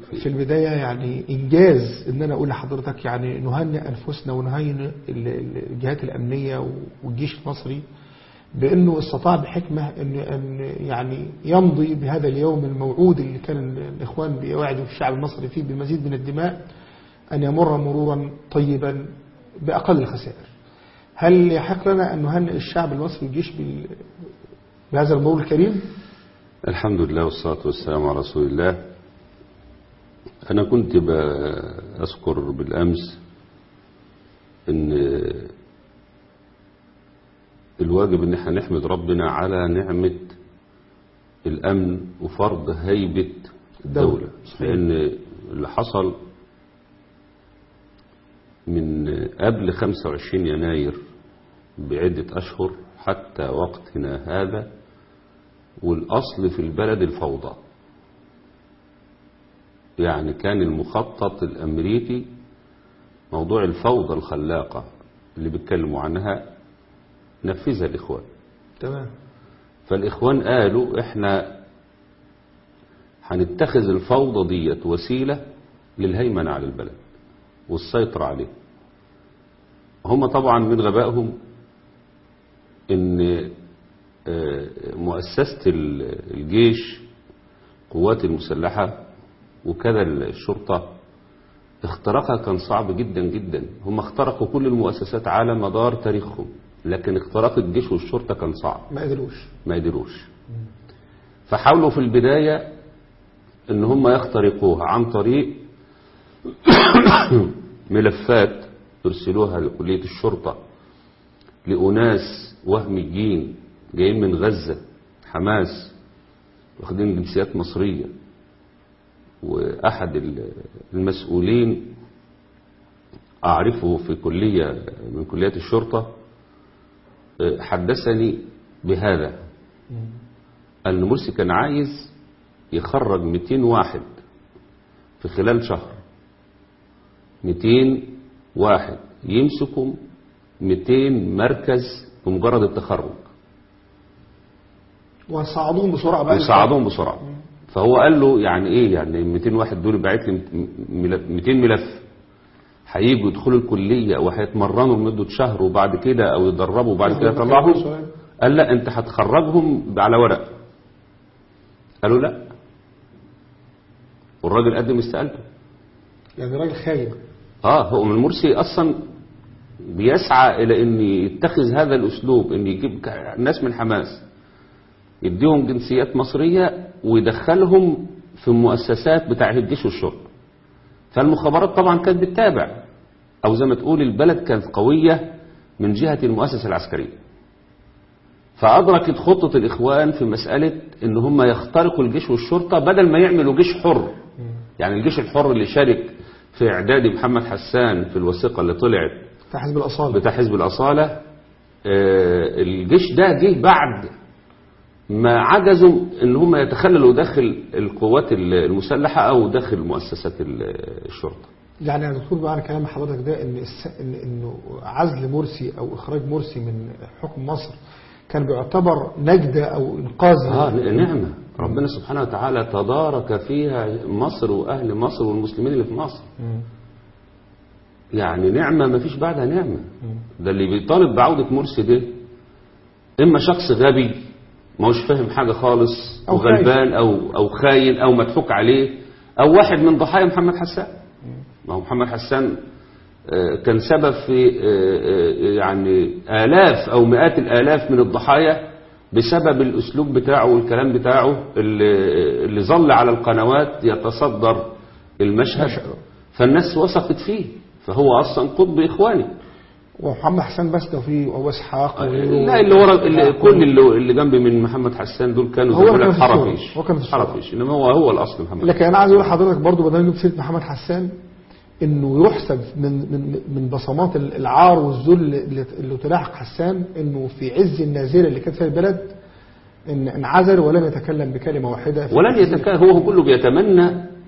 فيه في البداية يعني إنجاز إن أنا أقول لحضرتك يعني نهنئ أنفسنا ونهنئ ال- ال- الجهات الأمنية والجيش المصري بأنه استطاع بحكمة أن أن يعني يمضي بهذا اليوم الموعود اللي كان الإخوان بيوعدوا الشعب المصري فيه بمزيد من الدماء أن يمر مرورا طيبا بأقل الخسائر هل يحق لنا أن نهنئ الشعب المصري والجيش بال- بهذا المرور الكريم؟ الحمد لله والصلاة والسلام على رسول الله أنا كنت بأذكر بالأمس أن الواجب أن احنا نحمد ربنا على نعمة الأمن وفرض هيبة الدولة صحيح. لأن اللي حصل من قبل 25 يناير بعدة أشهر حتى وقتنا هذا والأصل في البلد الفوضى يعني كان المخطط الأمريكي موضوع الفوضى الخلاقة اللي بيتكلموا عنها نفذها الإخوان تمام فالإخوان قالوا إحنا هنتخذ الفوضى ديت وسيلة للهيمنة على البلد والسيطرة عليه هم طبعا من غبائهم ان آه، مؤسسة ال- الجيش قوات المسلحة وكذا الشرطة اختراقها كان صعب جدا جدا هم اخترقوا كل المؤسسات على مدار تاريخهم لكن اختراق الجيش والشرطة كان صعب ما قدروش ما قدروش فحاولوا في البداية ان هم يخترقوها عن طريق ملفات يرسلوها لكلية الشرطة لأناس وهميين جايين من غزة حماس واخدين جنسيات مصرية وأحد ال- المسؤولين أعرفه في كلية من كليات الشرطة آه، حدثني بهذا أن مرسي كان عايز يخرج 200 واحد في خلال شهر 200 واحد يمسكوا 200 مركز بمجرد التخرج وصعدوهم بسرعة بقى ويصعدوهم بسرعة فهو قال له يعني ايه يعني 200 واحد دول باعت لي 200 ملف هيجوا يدخلوا الكلية وهيتمرنوا لمدة شهر وبعد كده او يتدربوا وبعد كده يطلعهم قال لا انت هتخرجهم على ورق قالوا لا والراجل قدم استقالته يعني راجل خايب اه هو من مرسي اصلا بيسعى الى ان يتخذ هذا الاسلوب ان يجيب ك- ناس من حماس يديهم جنسيات مصرية ويدخلهم في المؤسسات بتاع الجيش والشرطة فالمخابرات طبعا كانت بتتابع او زي ما تقول البلد كانت قوية من جهة المؤسسة العسكرية فأدركت خطة الإخوان في مسألة إن هم يخترقوا الجيش والشرطة بدل ما يعملوا جيش حر يعني الجيش الحر اللي شارك في إعداد محمد حسان في الوثيقة اللي طلعت بتاع حزب الأصالة بتاع حزب الأصالة آه، الجيش ده جه بعد ما عجزوا ان هم يتخللوا داخل القوات المسلحة او داخل مؤسسات ال- الشرطة يعني يا دكتور معنى كلام حضرتك ده ان الس... إن انه عزل مرسي او اخراج مرسي من حكم مصر كان بيعتبر نجدة او انقاذ اه نعمة ربنا سبحانه وتعالى تدارك فيها مصر واهل مصر والمسلمين اللي في مصر مم. يعني نعمة ما فيش بعدها نعمة ده اللي بيطالب بعودة مرسي ده إما شخص غبي ما هوش فاهم حاجة خالص أو أو غلبان أو, أو خاين أو مضحوك عليه أو واحد من ضحايا محمد حسان ما هو محمد حسان آه، كان سبب في آه، آه، يعني آلاف أو مئات الآلاف من الضحايا بسبب الأسلوب بتاعه والكلام بتاعه اللي, اللي ظل على القنوات يتصدر المشهد مشهد. فالناس وثقت فيه فهو أصلا قطب إخواني ومحمد حسان بس ده وفي ابو اسحاق وغيره. لا اللي ورا اللي كل اللي, اللي جنب من محمد حسان دول كانوا هو زي ما كان لك في الصورة. حرفيش هو كان في الصورة. حرفيش انما هو هو الاصل محمد لكن انا عايز اقول لحضرتك برضو بدل ما جبت سيره محمد حسان انه يحسب من من من بصمات العار والذل اللي اللي تلاحق حسان انه في عز النازله اللي كانت فيها البلد ان انعزل ولم يتكلم بكلمه واحده في ولن يتكلم هو كله بيتمنى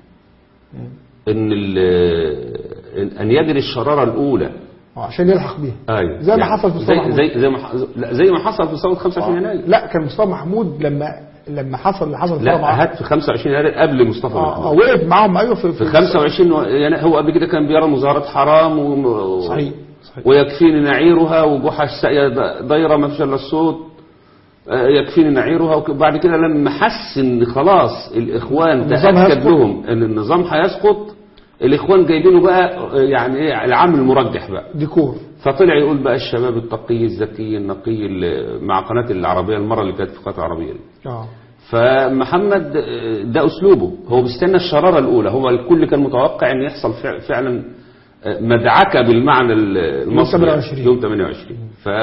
ان ال- إن- ان يجري الشراره الاولى آه، عشان يلحق بيها ايوه زي ما يعني حصل في زي مصطفى زي زي ما ح- لا، زي ما حصل في ثوره 25 يناير لا كان مصطفى محمود لما لما حصل اللي حصل في لا رابعة هات في 25 يناير قبل مصطفى آه، آه، محمود وقف معاهم ايوه في, في 25 يعني هو قبل كده كان بيرى مظاهرات حرام و... صحيح صحيح ويكفيني نعيرها وجحا الساقية د- دايرة ما فيش الا الصوت آه، يكفيني نعيرها وبعد كده لما حس ان خلاص الاخوان النظام تاكد هيسقط. لهم ان النظام هيسقط الاخوان جايبينه بقى آه، يعني ايه العامل المرجح بقى ديكور فطلع يقول بقى الشباب التقي الذكي النقي اللي مع قناه العربيه المره اللي فاتت في قناه العربيه دي. اه فمحمد آه، ده اسلوبه هو بيستنى الشراره الاولى هو الكل كان متوقع ان يحصل فع- فعلا آه، مدعكه بالمعنى ال- المصري 28. يوم 28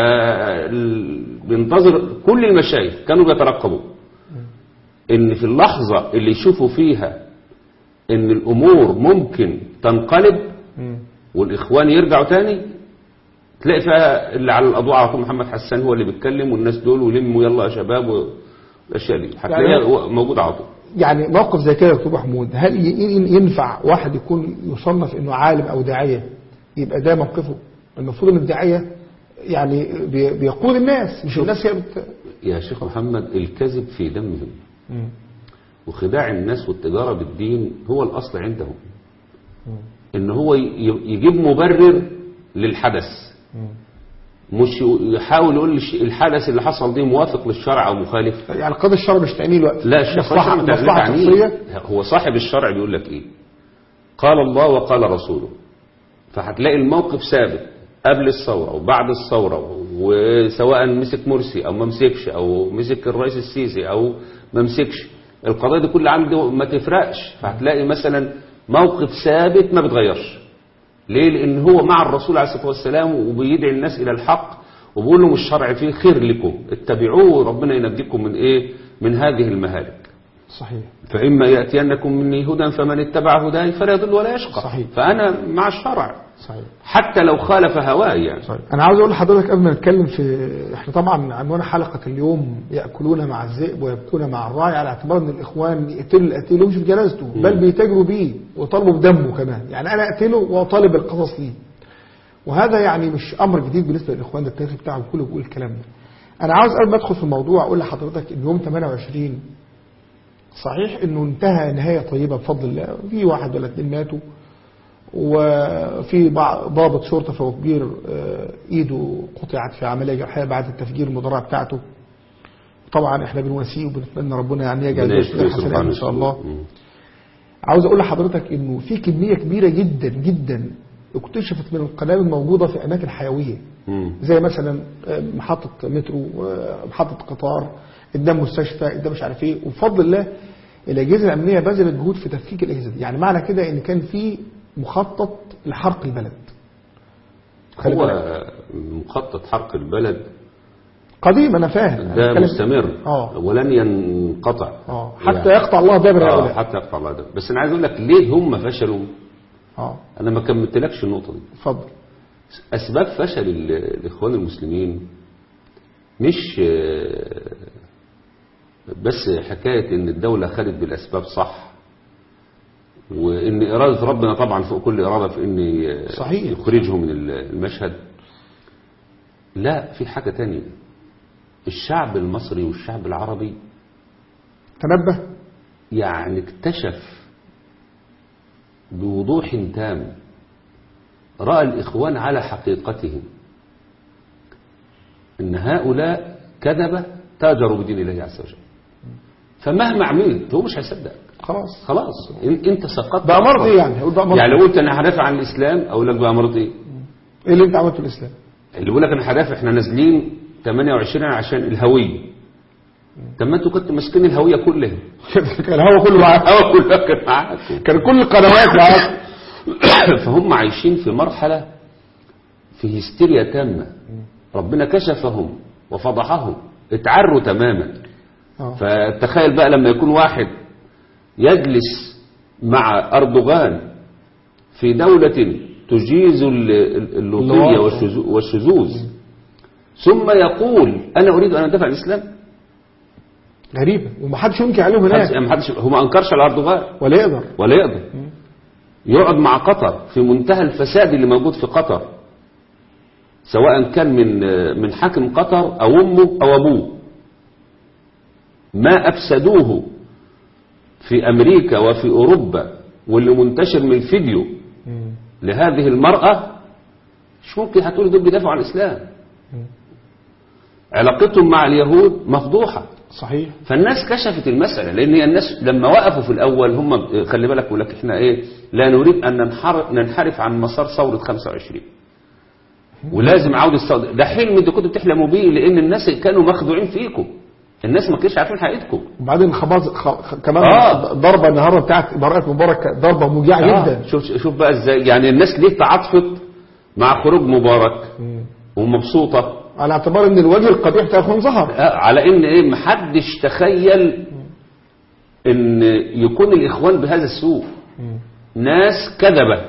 فبينتظر كل المشايخ كانوا بيترقبوا ان في اللحظه اللي يشوفوا فيها ان الامور ممكن تنقلب مم. والاخوان يرجعوا تاني تلاقي فيها اللي على الاضواء على طول محمد حسان هو اللي بيتكلم والناس دول ولموا يلا يا شباب والاشياء دي هتلاقيها يعني- هو موجود على طول يعني موقف زي كده يا دكتور محمود هل ي- ي- ينفع واحد يكون يصنف انه عالم او داعيه يبقى ده موقفه المفروض ان الداعيه يعني بي- بيقود الناس مش الناس هي بت... يا شيخ محمد الكذب في دمهم مم. وخداع الناس والتجارة بالدين هو الأصل عندهم إن هو ي- يجيب مبرر للحدث مش ي- يحاول يقول الش- الحدث اللي حصل ده موافق للشرع أو مخالف يعني قاضي الشرع مش تعنيه الوقت لا الشيخ مصلحه رشد متعلق مصلحه عنيه. شخصيه هو صاحب الشرع بيقول لك ايه قال الله وقال رسوله فهتلاقي الموقف ثابت قبل الثورة وبعد الثورة وسواء مسك مرسي او ما مسكش او مسك الرئيس السيسي او ما مسكش القضايا دي كلها عنده ما تفرقش فهتلاقي مثلا موقف ثابت ما بيتغيرش ليه لان هو مع الرسول عليه الصلاه والسلام وبيدعي الناس الى الحق وبيقول لهم الشرع فيه خير لكم اتبعوه ربنا ينجيكم من ايه من هذه المهالك صحيح فإما يأتينكم مني هدى فمن اتبع هداي فلا يضل ولا يشقى صحيح. فأنا مع الشرع صحيح حتى لو خالف هواي يعني طيب انا عاوز اقول لحضرتك قبل ما نتكلم في احنا طبعا عنوان حلقه اليوم ياكلون مع الذئب ويبكون مع الراعي على اعتبار ان الاخوان يقتلوا القتيل ومش في جنازته بل بيتاجروا بيه وطالبوا بدمه كمان يعني انا اقتله واطالب القصص ليه وهذا يعني مش امر جديد بالنسبه للاخوان ده التاريخ بتاعهم كله بيقول الكلام ده انا عاوز قبل ما ادخل في الموضوع اقول لحضرتك ان يوم 28 صحيح انه انتهى نهايه طيبه بفضل الله في واحد ولا اتنين ماتوا وفي بع- ضابط شرطه فوق كبير آه، ايده قطعت في عمليه جراحيه بعد التفجير المدرع بتاعته طبعا احنا بنواسيه وبنتمنى ربنا يعني يجعل ربنا ذلك في يشفيه حسنات سبحانه ان شاء الله مم. عاوز اقول لحضرتك انه في كميه كبيره جدا جدا اكتشفت من القنابل الموجوده في اماكن حيويه مم. زي مثلا آه، محطه مترو آه، محطه قطار قدام مستشفى قدام مش عارف ايه وبفضل الله الاجهزه الامنيه بذلت جهود في تفكيك الاجهزه دي يعني معنى كده ان كان في مخطط لحرق البلد خلي هو بالك. مخطط حرق البلد قديم انا فاهم أنا ده بتكلم- مستمر اه ولن ينقطع اه حتى يقطع الله دابر آه هؤلاء حتى يقطع الله ده بس انا عايز اقول لك ليه هم فشلوا اه انا ما كملتلكش النقطه دي اتفضل أسباب فشل ال- الإخوان المسلمين مش آه، بس حكاية إن الدولة خدت بالأسباب صح وإن إرادة ربنا طبعا فوق كل إرادة في إن ي- صحيح. يخرجهم من ال- المشهد لا في حاجة تانية الشعب المصري والشعب العربي تنبه يعني اكتشف بوضوح تام رأى الإخوان على حقيقتهم إن هؤلاء كذبة تاجروا بدين الله عز وجل فمهما عملت هو مش هيصدق خلاص خلاص إن- انت سقطت بقى مرض أصلاً. ايه يعني يقول بقى مرض يعني لو قلت انا هدافع عن الاسلام اقول لك بقى مرض ايه ايه اللي انت عملته في الاسلام اللي بيقول لك انا هدافع احنا نازلين 28 عشان الهويه طب ما انتوا كنتوا ماسكين الهويه كلها كان الهوا كله معاك الهويه كلها كانت معاكم كان كل القنوات معاك فهم عايشين في مرحلة في هستيريا تامة ربنا كشفهم وفضحهم اتعروا تماما اه فتخيل بقى لما يكون واحد يجلس مع أردوغان في دولة تجيز ال- ال- اللوطية اللواط. والشذو- والشذوذ ثم يقول أنا أريد أن أدافع عن الإسلام غريبة ومحدش ينكر عليهم هناك ما حدش هو ما أنكرش على أردوغان ولا يقدر ولا يقدر يقعد مع قطر في منتهى الفساد اللي موجود في قطر سواء كان من من حاكم قطر او امه او ابوه ما أفسدوه في أمريكا وفي أوروبا واللي منتشر من الفيديو مم. لهذه المرأة مش ممكن هتقول دول بيدافعوا عن الإسلام علاقتهم مع اليهود مفضوحة صحيح فالناس كشفت المسألة لأن هي الناس لما وقفوا في الأول هم خلي بالك يقول لك احنا ايه لا نريد أن ننحرف, ننحرف عن مسار ثورة 25 ولازم عودة الثورة ده حلم انتوا كنتوا بتحلموا بيه لأن الناس كانوا مخدوعين فيكم الناس ما كانوش عارفين حقيقتكم وبعدين خباز خ... خ... كمان آه. ضربه النهارده بتاعت براءة مبارك ضربه موجعه آه. جدا شوف شوف بقى ازاي يعني الناس ليه تعاطفت مع خروج مبارك مم. ومبسوطة على اعتبار ان الوجه القبيح بتاع الاخوان ظهر آه، على ان ايه محدش تخيل ان يكون الاخوان بهذا السوء مم. ناس كذبة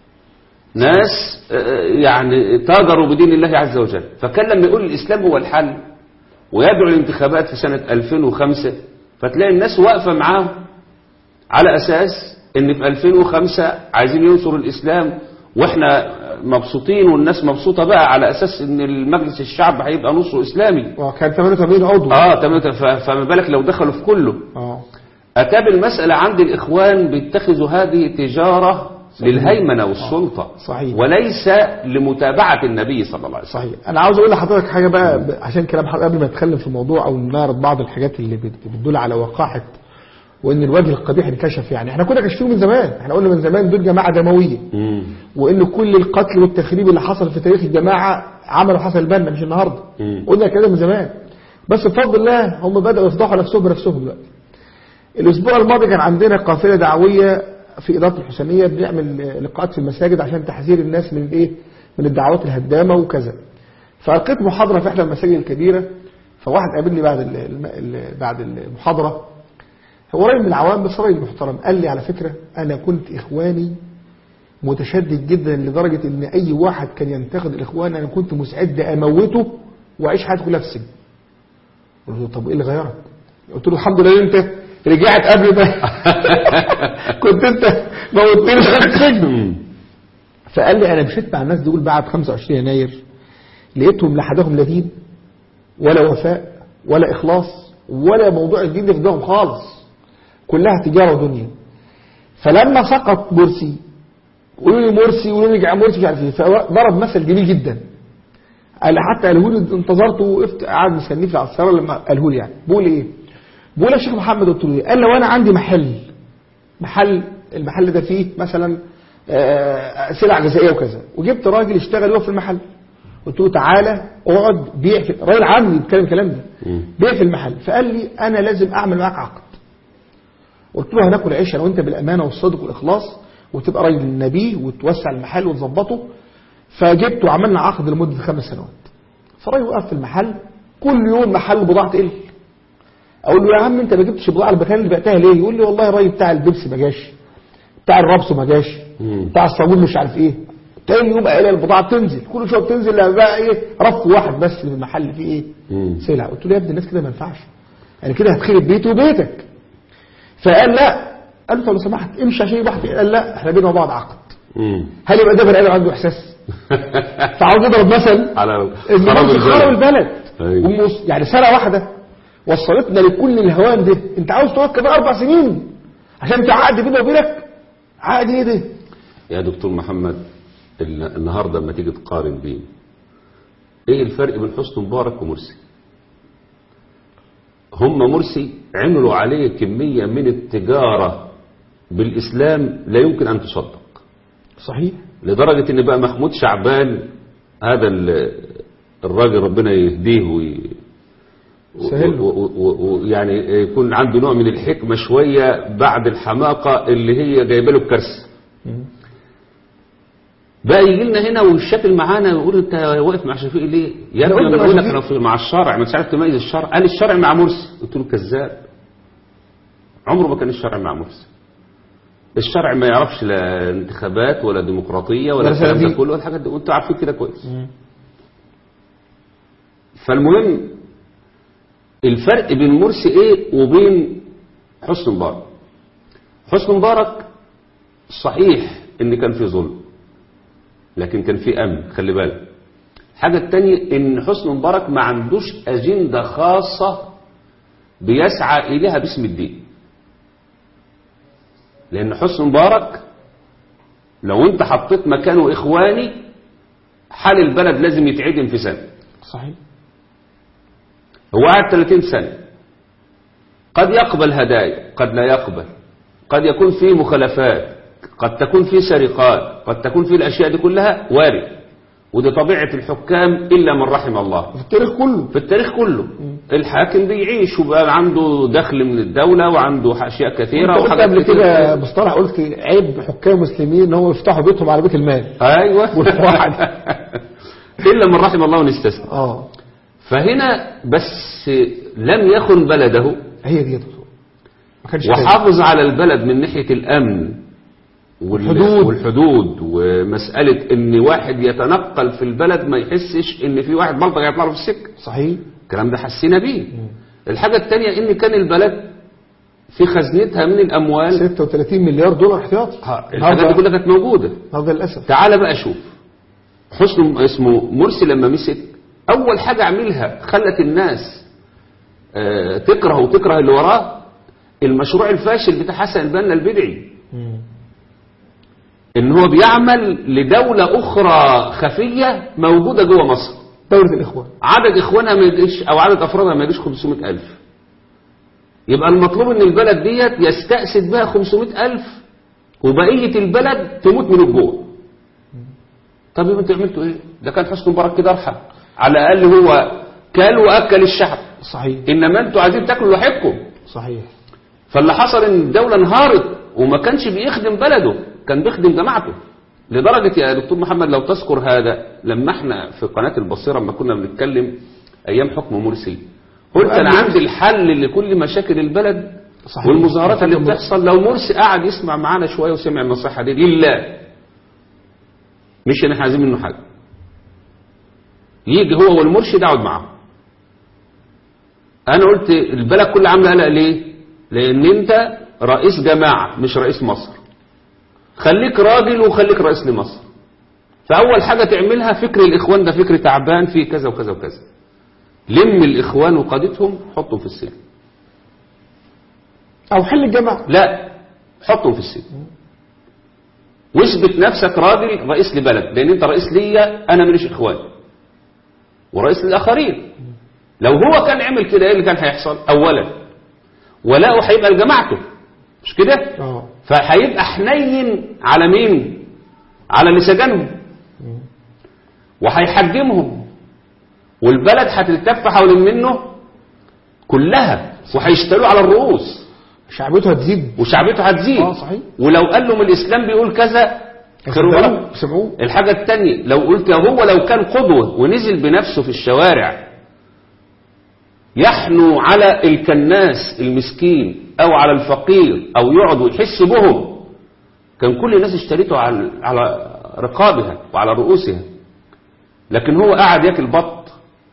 ناس آه، يعني تاجروا بدين الله عز وجل فكان لما يقول الإسلام هو الحل ويدعو الانتخابات في سنة 2005 فتلاقي الناس واقفة معاه على أساس ان في 2005 عايزين ينصروا الإسلام واحنا مبسوطين والناس مبسوطة بقى على أساس ان المجلس الشعب هيبقى نصه إسلامي وكان 88 عضو اه تمام ف- فما بالك لو دخلوا في كله اه أتاب المسألة عند الإخوان بيتخذوا هذه تجارة للهيمنة والسلطة صحيح. وليس لمتابعة النبي صلى الله عليه وسلم صحيح انا عاوز اقول لحضرتك حاجه بقى ب- عشان كلام حضرتك قبل ما نتكلم في الموضوع او نعرض بعض الحاجات اللي بت- بتدل على وقاحه وان الوجه القبيح انكشف يعني احنا كنا كاشفين من زمان احنا قلنا من زمان دول جماعه دمويه مم. وان كل القتل والتخريب اللي حصل في تاريخ الجماعه عملوا حسن البنا مش النهارده مم. قلنا كده من زمان بس بفضل الله هم بداوا يفضحوا نفسهم بنفسهم دلوقتي الاسبوع الماضي كان عندنا قافله دعويه في اداره الحسينيه بنعمل لقاءات في المساجد عشان تحذير الناس من الايه من الدعوات الهدامه وكذا فالقيت محاضره في احدى المساجد الكبيره فواحد قابلني بعد ال- الم- ال- بعد المحاضره هو راجل من العوام بس راجل محترم قال لي على فكره انا كنت اخواني متشدد جدا لدرجه ان اي واحد كان ينتقد الاخوان انا كنت مستعد اموته واعيش حياتي كلها في السجن قلت له طب ايه اللي غيرك قلت له الحمد لله انت رجعت قبل ما كنت انت موتني دخلت السجن مم. فقال لي انا مشيت مع الناس دول بعد 25 يناير لقيتهم لا حدهم لا دين ولا وفاء ولا اخلاص ولا موضوع الدين ده في دماغهم خالص كلها تجاره ودنيا فلما سقط مرسي قولوا لي مرسي قولوا لي رجع مرسي مش عارف ايه فضرب مثل جميل جدا قال حتى قاله لي انتظرته وقفت قاعد مستنيه في العصاره لما قاله لي يعني بقول ايه بقول يا شيخ محمد قلت له ايه قال لو انا عندي محل محل المحل ده فيه مثلا آه، سلع غذائيه وكذا وجبت راجل يشتغل هو في المحل قلت له تعالى اقعد بيع في راجل عمي بيتكلم الكلام ده مم. بيع في المحل فقال لي انا لازم اعمل معاك عقد قلت له هناكل عيش انا وانت بالامانه والصدق والاخلاص وتبقى راجل نبي وتوسع المحل وتظبطه فجبت وعملنا عقد لمده خمس سنوات فالراجل وقف في المحل كل يوم محل بضاعه تقل اقول له يا عم انت ما جبتش بضاعه المكان اللي بعتها ليه يقول لي والله الراجل بتاع البيبسي ما جاش بتاع الربس ما جاش مم. بتاع الصابون مش عارف ايه تاني يوم قال البضاعه بتنزل كل شويه بتنزل لما بقى ايه رف واحد بس من المحل فيه ايه مم. سلع قلت له يا ابني الناس كده ما ينفعش يعني كده هتخرب بيتي وبيتك فقال لا قال له طب لو سمحت امشي عشان يبقى واحد قال لا احنا بينا وبعض عقد مم. هل يبقى ده بني ادم عنده احساس فعاوز اضرب مثل على ان خراب ممكن خرب البلد البلد أيوة. ومس- يعني سنه واحده وصلتنا لكل الهوان ده انت عاوز تقعد كمان اربع سنين عشان تعقد بيني وبينك عقد ايه ده يا دكتور محمد ال- النهارده لما تيجي تقارن بين ايه الفرق بين حسني مبارك ومرسي هم مرسي عملوا عليه كمية من التجارة بالإسلام لا يمكن أن تصدق صحيح لدرجة ان بقى محمود شعبان هذا ال- الراجل ربنا يهديه وي سهل له. ويعني يكون عنده نوع من الحكمة شوية بعد الحماقة اللي هي جايبه له الكرسي بقى يجي لنا هنا ويشكل معانا ويقول انت واقف مع شفيق ليه؟ يا أنا ابني قلت انا مع بقول لك شفيق. انا في- مع الشرع ما عارف تميز الشرع قال الشرع مع مرسي قلت له كذاب عمره ما كان الشرع مع مرسي الشرع ما يعرفش لا انتخابات ولا ديمقراطية ولا ولا الكلام ده صناديق. كله ولا الحاجات دي وانتوا عارفين كده كويس فالمهم الفرق بين مرسي ايه وبين حسني مبارك حسني مبارك صحيح ان كان في ظلم لكن كان في امن خلي بالك الحاجه الثانيه ان حسني مبارك ما عندوش اجنده خاصه بيسعى إليها باسم الدين لأن حسن مبارك لو أنت حطيت مكانه إخواني حال البلد لازم يتعدم في سنة صحيح هو قاعد 30 سنة قد يقبل هدايا قد لا يقبل قد يكون فيه مخالفات قد تكون فيه سرقات قد تكون فيه الأشياء دي كلها وارد ودي طبيعة الحكام إلا من رحم الله في التاريخ كله في التاريخ كله الحاكم بيعيش وبقى عنده دخل من الدولة وعنده أشياء كثيرة انت قلت وحاجات قبل كتيرة. كده مصطلح قلت عيب حكام مسلمين ان هم يفتحوا بيتهم على بيت المال أيوة والواحد. إلا من رحم الله ونستثنى اه فهنا بس لم يخن بلده هي دي يا دكتور ما كانش فاهم. وحافظ على البلد من ناحية الأمن وال- الحدود. والحدود ومسألة ان واحد يتنقل في البلد ما يحسش ان في واحد بلطجي هيطلع له في السكة صحيح الكلام ده حسينا بيه الحاجة التانية ان كان البلد في خزنتها من الاموال 36 مليار دولار احتياطي الحاجات دي كلها كانت موجودة هذا للاسف تعال بقى شوف حسن اسمه مرسي لما مسك اول حاجة عملها خلت الناس آه، تكره وتكره اللي وراه المشروع الفاشل بتاع حسن البنا البدعي مم. ان هو بيعمل لدولة اخرى خفية موجودة جوه مصر دولة الاخوان عدد اخوانها ما يجيش او عدد افرادها ما يجيش 500 الف يبقى المطلوب ان البلد ديت يستأسد بها 500 الف وبقية البلد تموت من الجوع طب يبقى انتوا عملتوا ايه ده كان حسني مبارك كده ارحم على الاقل هو كل واكل الشعب صحيح انما انتوا عايزين تاكلوا لوحدكم صحيح فاللي حصل ان الدولة انهارت وما كانش بيخدم بلده كان بيخدم جماعته لدرجة يا دكتور محمد لو تذكر هذا لما احنا في قناة البصيرة لما كنا بنتكلم ايام حكم مرسي قلت انا وقال- عندي الحل لكل مشاكل البلد صحيح. والمظاهرات اللي محمد مرسي. بتحصل لو مرسي قعد يسمع معانا شوية وسمع النصيحة دي لله مش ان احنا عايزين منه حاجة يجي هو والمرشد اقعد معاه انا قلت البلد كلها عامله قلق ليه لان انت رئيس جماعه مش رئيس مصر خليك راجل وخليك رئيس لمصر فاول حاجه تعملها فكر الاخوان ده فكر تعبان فيه كذا وكذا وكذا لم الاخوان وقادتهم حطهم في السجن او حل الجماعة لا حطهم في السجن واثبت نفسك راجل رئيس لبلد لان انت رئيس ليا انا ماليش اخوان ورئيس للاخرين لو هو كان عمل كده ايه اللي كان هيحصل اولا ولاؤه هيبقى لجماعته مش كده اه فهيبقى حنين على مين على اللي سجنهم وهيحجمهم والبلد هتلتف حوالين منه كلها وهيشتروا على الرؤوس شعبيته هتزيد وشعبيته هتزيد اه صحيح ولو قال لهم الاسلام بيقول كذا خير وبركة. سمعوه الحاجة التانية لو قلت هو لو كان قدوة ونزل بنفسه في الشوارع يحنو على الكناس المسكين او على الفقير او يقعد ويحس بهم كان كل الناس اشتريته على على رقابها وعلى رؤوسها لكن هو قاعد ياكل بط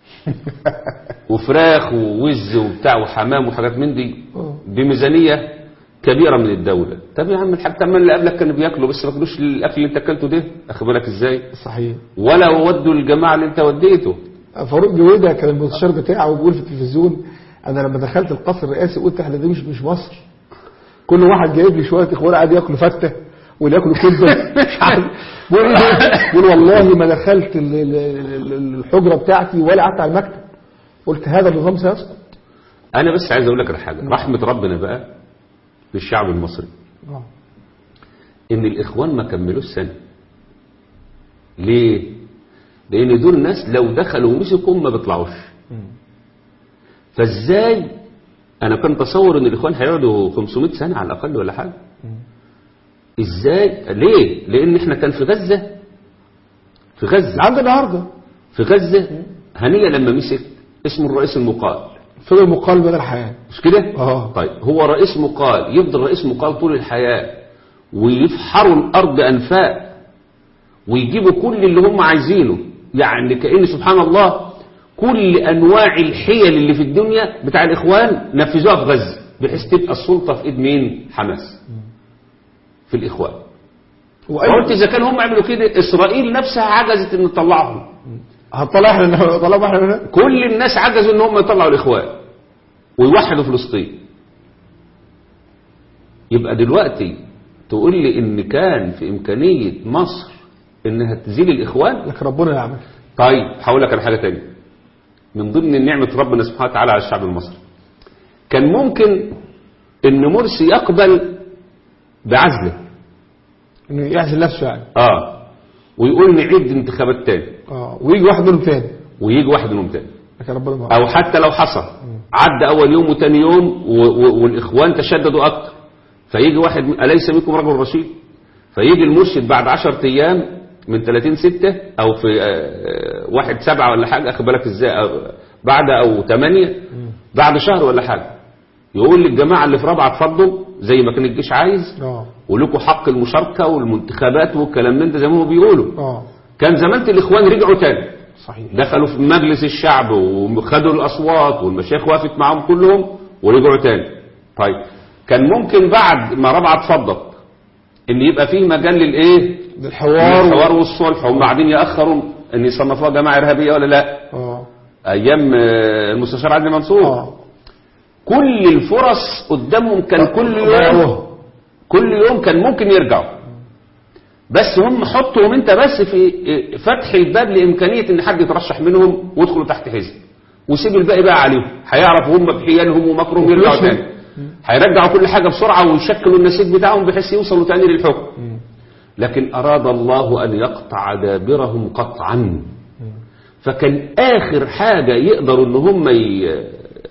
وفراخ ووز وبتاع وحمام وحاجات من دي اه. بميزانية كبيرة من الدولة طب يا عم الحاج طب ما اللي قبلك كانوا بياكلوا بس ما كانوش الاكل اللي انت اكلته ده اخد بالك ازاي صحيح ولا ودوا الجماعة اللي انت وديته فاروق جويدة كان المستشار بتاعه بيقول في التلفزيون انا لما دخلت القصر الرئاسي قلت احنا دي مش مش مصر كل واحد جايب لي شويه اخوان قاعد ياكلوا فته واللي ياكلوا كبده مش عارف بيقول ايه ده؟ بيقول والله ما دخلت ال- ال- ال- الحجره بتاعتي ولا قعدت على المكتب قلت هذا النظام سيسقط انا بس عايز اقول لك على حاجة رحمة ربنا بقى للشعب المصري آه. ان الاخوان ما كملوش سنة ليه لان دول ناس لو دخلوا ومسكوا ما بيطلعوش فازاي انا كنت اتصور ان الاخوان هيقعدوا 500 سنة على الاقل ولا حاجة ازاي ليه لان احنا كان في غزة في غزة لعند النهارده في غزة هنية لما مسك اسمه الرئيس المقال فضل مقال مدى الحياه مش كده اه طيب هو رئيس مقال يفضل رئيس مقال طول الحياة ويفحروا الأرض أنفاق ويجيبوا كل اللي هم عايزينه يعني كأن سبحان الله كل أنواع الحيل اللي في الدنيا بتاع الإخوان نفذوها في غزة بحيث تبقى السلطة في إيد مين حماس في الإخوان قلت إذا كان هم عملوا كده إسرائيل نفسها عجزت إن تطلعهم هنطلع احنا طلعوا احنا هنا كل الناس عجزوا إن هم يطلعوا الإخوان ويوحدوا فلسطين يبقى دلوقتي تقول لي ان كان في امكانية مصر انها تزيل الاخوان لكن ربنا يعمل طيب هقول لك على حاجة تانية من ضمن نعمة ربنا سبحانه وتعالى على الشعب المصري كان ممكن ان مرسي يقبل بعزله انه يعزل نفسه يعني اه ويقول نعيد انتخابات تاني اه ويجي واحد منهم تاني ويجي واحد منهم تاني لكن ربنا ما او حتى لو حصل عدى اول يوم وتاني يوم و و والاخوان تشددوا اكتر فيجي واحد اليس منكم رجل رشيد فيجي المرشد بعد 10 ايام من 30 6 او في آه، واحد سبعة ولا حاجه اخد بالك ازاي أو بعد او 8 بعد شهر ولا حاجه يقول للجماعه اللي في رابعه اتفضلوا زي ما كان الجيش عايز اه ولكم حق المشاركه والمنتخبات والكلام من ده زي ما هم بيقولوا اه كان زمانة الاخوان رجعوا تاني صحيح دخلوا في مجلس الشعب وخدوا الاصوات والمشايخ وقفت معاهم كلهم ورجعوا تاني طيب كان ممكن بعد ما رابعه اتفضل ان يبقى فيه مجال للايه الحوار الحوار والصلح هم قاعدين ياخروا ان يصنفوها جماعه ارهابيه ولا لا اه ايام آه، المستشار عدلي منصور اه كل الفرص قدامهم كان كل يوم ضيعوها. كل يوم كان ممكن يرجعوا بس هم حطهم انت بس في فتح الباب لامكانيه ان حد يترشح منهم ويدخلوا تحت حزب وسيب الباقي بقى عليهم هيعرفوا هم بحيالهم ومكرهم يرجعوا وفلوسهم. تاني هيرجعوا كل حاجه بسرعه ويشكلوا النسيج بتاعهم بحيث يوصلوا تاني للحكم لكن اراد الله ان يقطع دابرهم قطعا فكان اخر حاجه يقدروا ان هم ي...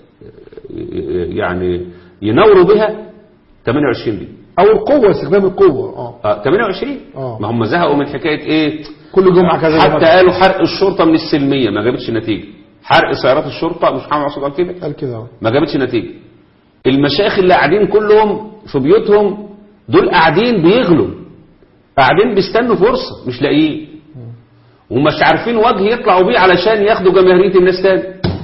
يعني ينوروا بها 28 دي او القوة استخدام القوة اه آه 28 آه. ما هم زهقوا من حكايه ايه كل جمعة كذا حتى جمعة. قالوا حرق الشرطه من السلميه ما جابتش نتيجه حرق سيارات الشرطه مش محمد معصوم قال كده قال كده اه ما جابتش نتيجه المشايخ اللي قاعدين كلهم في بيوتهم دول قاعدين بيغلوا قاعدين بيستنوا فرصه مش لاقيين ومش عارفين وجه يطلعوا بيه علشان ياخدوا جماهيريه الناس تاني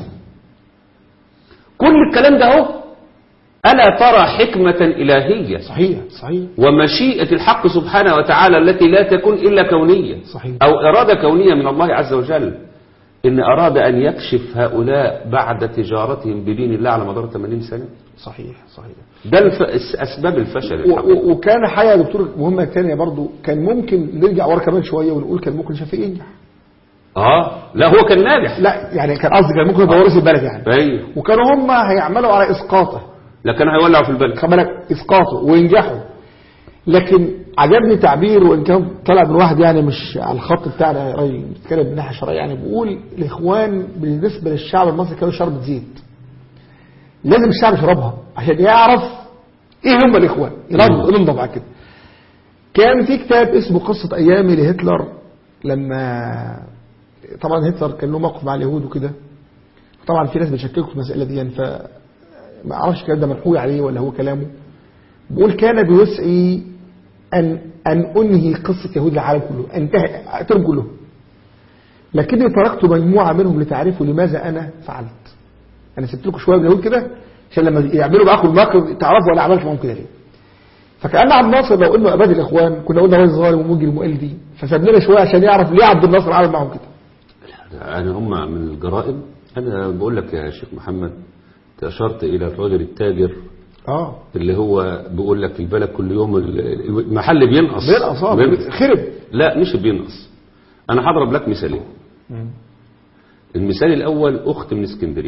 كل الكلام ده اهو الا ترى حكمه الهيه صحيح صحيح ومشيئة الحق سبحانه وتعالى التي لا تكون إلا كونية صحيح. أو إرادة كونية من الله عز وجل إن أراد أن يكشف هؤلاء بعد تجارتهم بدين الله على مدار 80 سنة صحيح صحيح ده الف... أسباب الفشل و- الحقيقي. و- وكان حاجة يا دكتور مهمة تانية برضو كان ممكن نرجع ورا كمان شوية ونقول كان ممكن شفيق ينجح آه لا هو كان ناجح لا يعني كان قصدي كان ممكن يبقى ورث البلد يعني أيوه وكانوا هم هيعملوا على اسقاطه لكن هيولعوا في البلد خد بالك اسقاطه وينجحوا لكن عجبني تعبير وان كان طلع من واحد يعني مش على الخط بتاعنا راجل بيتكلم من ناحيه شرعيه يعني بيقول الاخوان بالنسبه للشعب المصري كانوا شربة زيت لازم الشعب يشربها عشان يعرف ايه هم الاخوان ينض- ينضب على كده كان في كتاب اسمه قصه ايامي لهتلر لما طبعا هتلر كان له موقف مع اليهود وكده طبعا في ناس بتشككوا في المساله دي يعني ف ما اعرفش الكلام ده منحوي عليه ولا هو كلامه بيقول كان بوسعي ان ان انهي قصه يهود العالم كله انتهي اقتلهم كلهم لكني تركت مجموعه منهم لتعرفوا لماذا انا فعلت انا سبت لكم شويه من اليهود كده عشان لما يعملوا معاكم المكر تعرفوا انا عملت معاهم كده ليه فكان عبد الناصر لو انه اباد الاخوان كنا قلنا راجل ظالم ومجرم وقلدي فساب لنا شويه عشان يعرف ليه عبد الناصر عمل معاهم كده أنا هم من الجرائم أنا بقول لك يا شيخ محمد أنت أشرت إلى الرجل التاجر اه اللي هو بيقول لك البلد كل يوم ال- المحل بينقص بينقص اه بينقص. خرب لا مش بينقص انا هضرب لك مثالين المثال الاول اخت من اسكندريه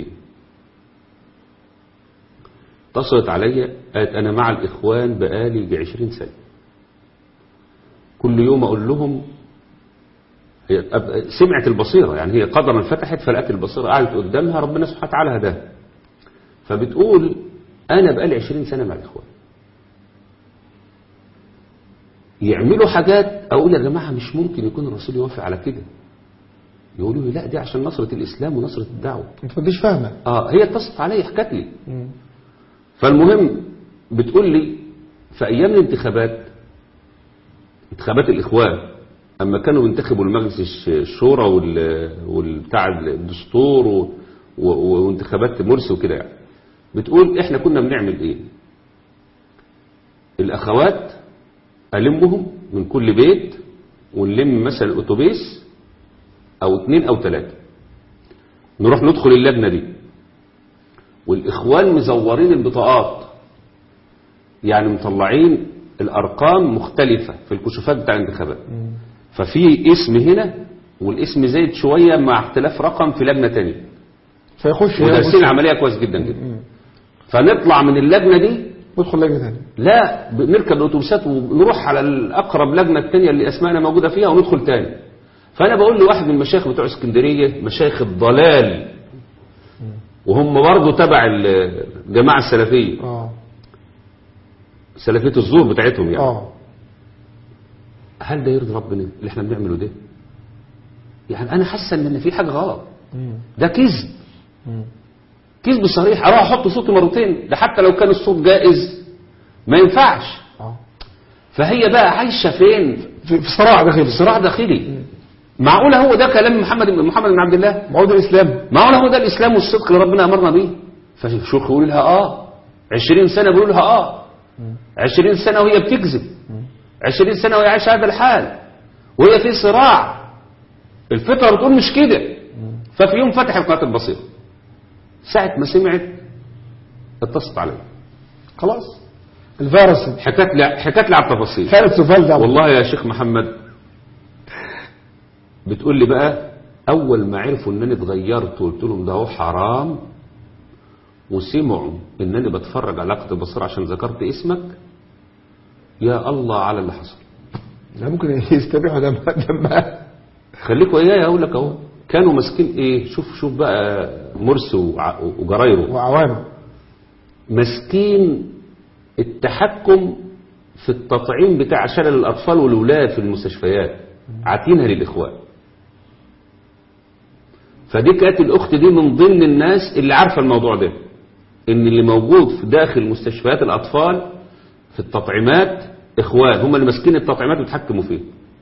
اتصلت عليا قالت انا مع الاخوان بقالي ب 20 سنه كل يوم اقول لهم هي أب- سمعت البصيره يعني هي قدرا فتحت فلقت البصيره قعدت قدامها ربنا سبحانه وتعالى هداها فبتقول انا بقالي 20 سنه مع الاخوان يعملوا حاجات اقول يا جماعه مش ممكن يكون الرسول يوافق على كده يقولوا لي لا دي عشان نصرة الإسلام ونصرة الدعوة انت مش فاهمه اه هي اتصلت عليا حكت لي فالمهم بتقول لي في أيام الانتخابات انتخابات الإخوان أما كانوا بينتخبوا المجلس الش- الشورى وال- والبتاع الدستور و- و- وانتخابات مرسي وكده يعني بتقول احنا كنا بنعمل ايه الأخوات ألمهم من كل بيت ونلم مثلا الأتوبيس أو اتنين أو تلاتة نروح ندخل اللجنة دي والإخوان مزورين البطاقات يعني مطلعين الأرقام مختلفة في الكشوفات بتاع الانتخابات ففي اسم هنا والاسم زايد شوية مع اختلاف رقم في لجنة تانية فيخش ودارسين العملية كويس جدا جدا فنطلع من اللجنة دي ويدخل لجنة ثانية لا بنركب الاتوبيسات ونروح على الاقرب لجنه الثانيه اللي اسمائنا موجوده فيها وندخل تاني فانا بقول لواحد من المشايخ بتوع اسكندريه مشايخ الضلال وهم برضه تبع الجماعه السلفيه اه سلفيه الزور بتاعتهم يعني اه هل ده يرضي ربنا اللي احنا بنعمله ده يعني انا حاسه ان في حاجه غلط مم. ده كذب مم. كذب صريح اروح احط صوتي مرتين ده حتى لو كان الصوت جائز ما ينفعش اه فهي بقى عايشه فين في في صراع داخلي صراع داخلي معقولة هو ده كلام محمد بن محمد بن عبد الله موعود الإسلام معقولة هو ده الإسلام والصدق اللي ربنا أمرنا بيه فالشيوخ يقول لها آه عشرين سنة بيقولوا لها آه عشرين سنة وهي بتكذب عشرين سنة وهي عايشة هذا الحال وهي في صراع الفطرة بتقول مش كده ففي يوم فتح القناة البصيرة ساعة ما سمعت اتصلت علي خلاص الفيروس حكت لي حكت لي على التفاصيل خالد سوفال ده والله يا شيخ محمد بتقول لي بقى اول ما عرفوا انني اتغيرت وقلت لهم ده هو حرام وسمعوا انني بتفرج على لقطه البصير عشان ذكرت اسمك يا الله على اللي حصل لا ممكن يستبيحوا دم دمها خليك وياي اقول لك اهو كانوا ماسكين ايه شوف شوف بقى مرسي وع- وجرايره وعوامه ماسكين التحكم في التطعيم بتاع شلل الأطفال والولاد في المستشفيات عاطينها للإخوان فدي كانت الأخت دي من ضمن الناس اللي عارفة الموضوع ده إن اللي موجود في داخل مستشفيات الأطفال في التطعيمات إخوان هم اللي ماسكين التطعيمات ويتحكموا فيه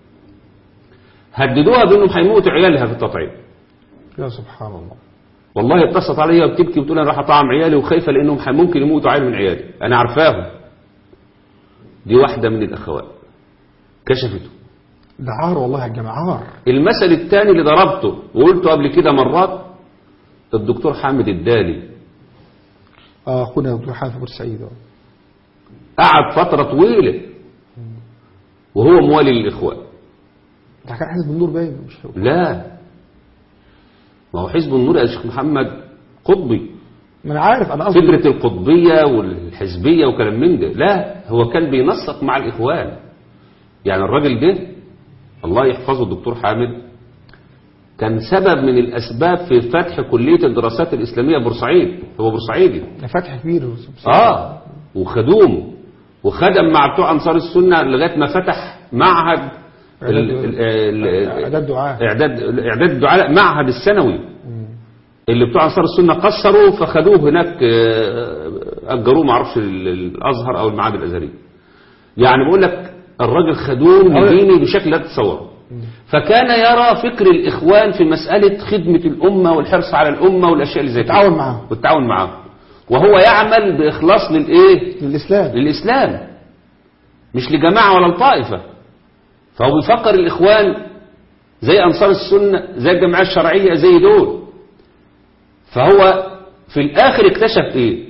هددوها بأنهم هيموتوا عيالها في التطعيم يا سبحان الله والله اتصلت عليا وبتبكي وبتقول انا راح اطعم عيالي وخايفه لانهم ح- ممكن يموتوا عيل من عيالي انا عارفاهم دي واحده من الاخوات كشفته ده عار والله يا جماعه عار المثل الثاني اللي ضربته وقلته قبل كده مرات الدكتور حامد الدالي اه اخونا دكتور حاتم بورسعيد آه. قعد فتره طويله وهو موالي للاخوان ده كان حزب النور باين مش فاكر. لا ما هو حزب النور يا شيخ محمد قطبي ما انا عارف انا قصدي فكرة القطبية والحزبية وكلام من ده لا هو كان بينسق مع الإخوان يعني الراجل ده الله يحفظه الدكتور حامد كان سبب من الأسباب في فتح كلية الدراسات الإسلامية بورسعيد هو بورسعيدي ده فتح كبير آه وخدوم وخدم مع بتوع أنصار السنة لغاية ما فتح معهد ال- ال- ال- اعداد دعاء إعداد إعداد الدعاء معهد الثانوي اللي بتوع انصار السنه قصروا فخدوه هناك آه، اجروه ما اعرفش ال- الازهر او المعاهد الازهريه يعني بقول لك الراجل خدوم أولا. ديني بشكل لا تتصوره فكان يرى فكر الاخوان في مساله خدمه الامه والحرص على الامه والاشياء اللي زي كده التعاون معاهم. والتعاون معاهم وهو يعمل باخلاص للايه للاسلام للإسلام مش لجماعة ولا لطائفة فهو بيفكر الإخوان زي أنصار السنة زي الجمعية الشرعية زي دول فهو في الآخر اكتشف إيه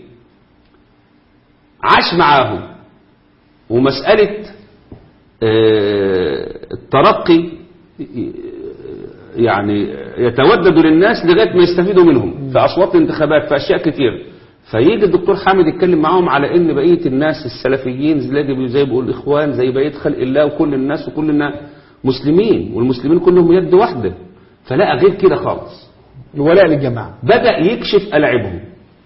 عاش معاهم ومسألة آه، الترقي يعني يتوددوا للناس لغاية ما يستفيدوا منهم في أصوات الانتخابات في أشياء كتير فيجي الدكتور حامد يتكلم معاهم على ان بقيه الناس السلفيين زي زي بيقول الاخوان زي بقيه خلق الله وكل الناس وكل الناس مسلمين والمسلمين كلهم يد واحده فلقى غير كده خالص الولاء للجماعه بدأ يكشف ألعبهم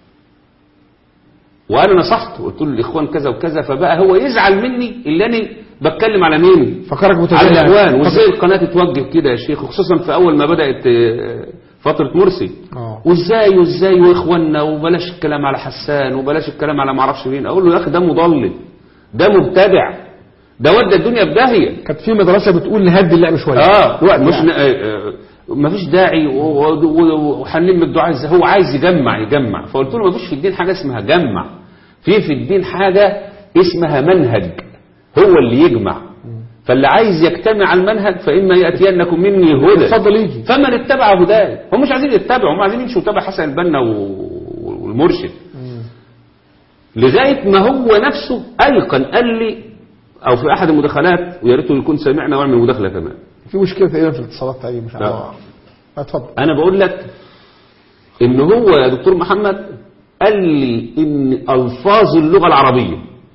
وأنا نصحته قلت له الإخوان كذا وكذا فبقى هو يزعل مني اللي أنا بتكلم على مين فكرك على متجاهل الإخوان وإزاي القناة تتوجه كده يا شيخ وخصوصا في أول ما بدأت آه، فترة مرسي اه وازاي وازاي واخواننا وبلاش الكلام على حسان وبلاش الكلام على معرفش مين اقول له يا اخي ده مضلل ده مبتدع ده ودى الدنيا في داهيه كانت في مدرسه بتقول نهدي اللعب شويه اه الوقت مش يعني. ن- آه، آه، مفيش داعي و- و- و- وهنلم الدعاء ازاي هو عايز يجمع يجمع فقلت له مفيش في الدين حاجه اسمها جمع في في الدين حاجه اسمها منهج هو اللي يجمع فاللي عايز يجتمع على المنهج فإما يأتينكم مني هدى اتفضل يجي فمن اتبع هداي هم مش عايزين يتبعوا هم عايزين يمشوا تبع حسن البنا و- المرشد لغاية ما هو نفسه أيقن قال لي أو في أحد المداخلات ويا ريته يكون سمعنا ويعمل مداخلة كمان في مشكله تقريبا في الاتصالات تقريبا مش لا. عارف اتفضل أنا بقول لك إن هو يا دكتور محمد قال لي إن ألفاظ اللغة العربية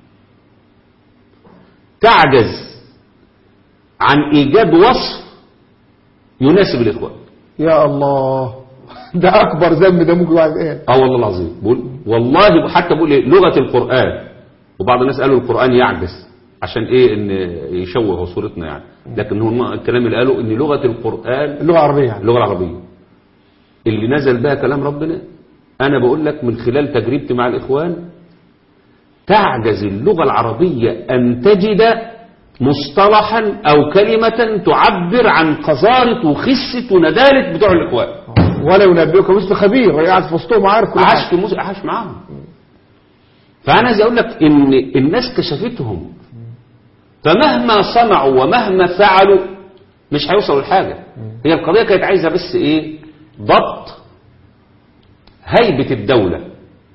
تعجز عن إيجاد وصف يناسب الإخوان يا الله ده اكبر ذنب ده ممكن واحد ايه اه والله العظيم بقول والله حتى بقول ايه لغه القران وبعض الناس قالوا القران يعجز عشان ايه ان يشوه صورتنا يعني لكن هو الكلام اللي قالوا ان لغه القران اللغه العربيه يعني اللغه العربيه اللي نزل بها كلام ربنا انا بقول لك من خلال تجربتي مع الاخوان تعجز اللغه العربيه ان تجد مصطلحا او كلمه تعبر عن قذاره وخسه ونداله بتوع الاخوان ولا ينبئك مثل خبير قاعد في وسطهم عارف كل عاش حاجه في موسى عاش معاهم فانا عايز اقول لك ان الناس كشفتهم فمهما صنعوا ومهما فعلوا مش هيوصلوا لحاجه هي القضيه كانت عايزه بس ايه ضبط هيبه الدوله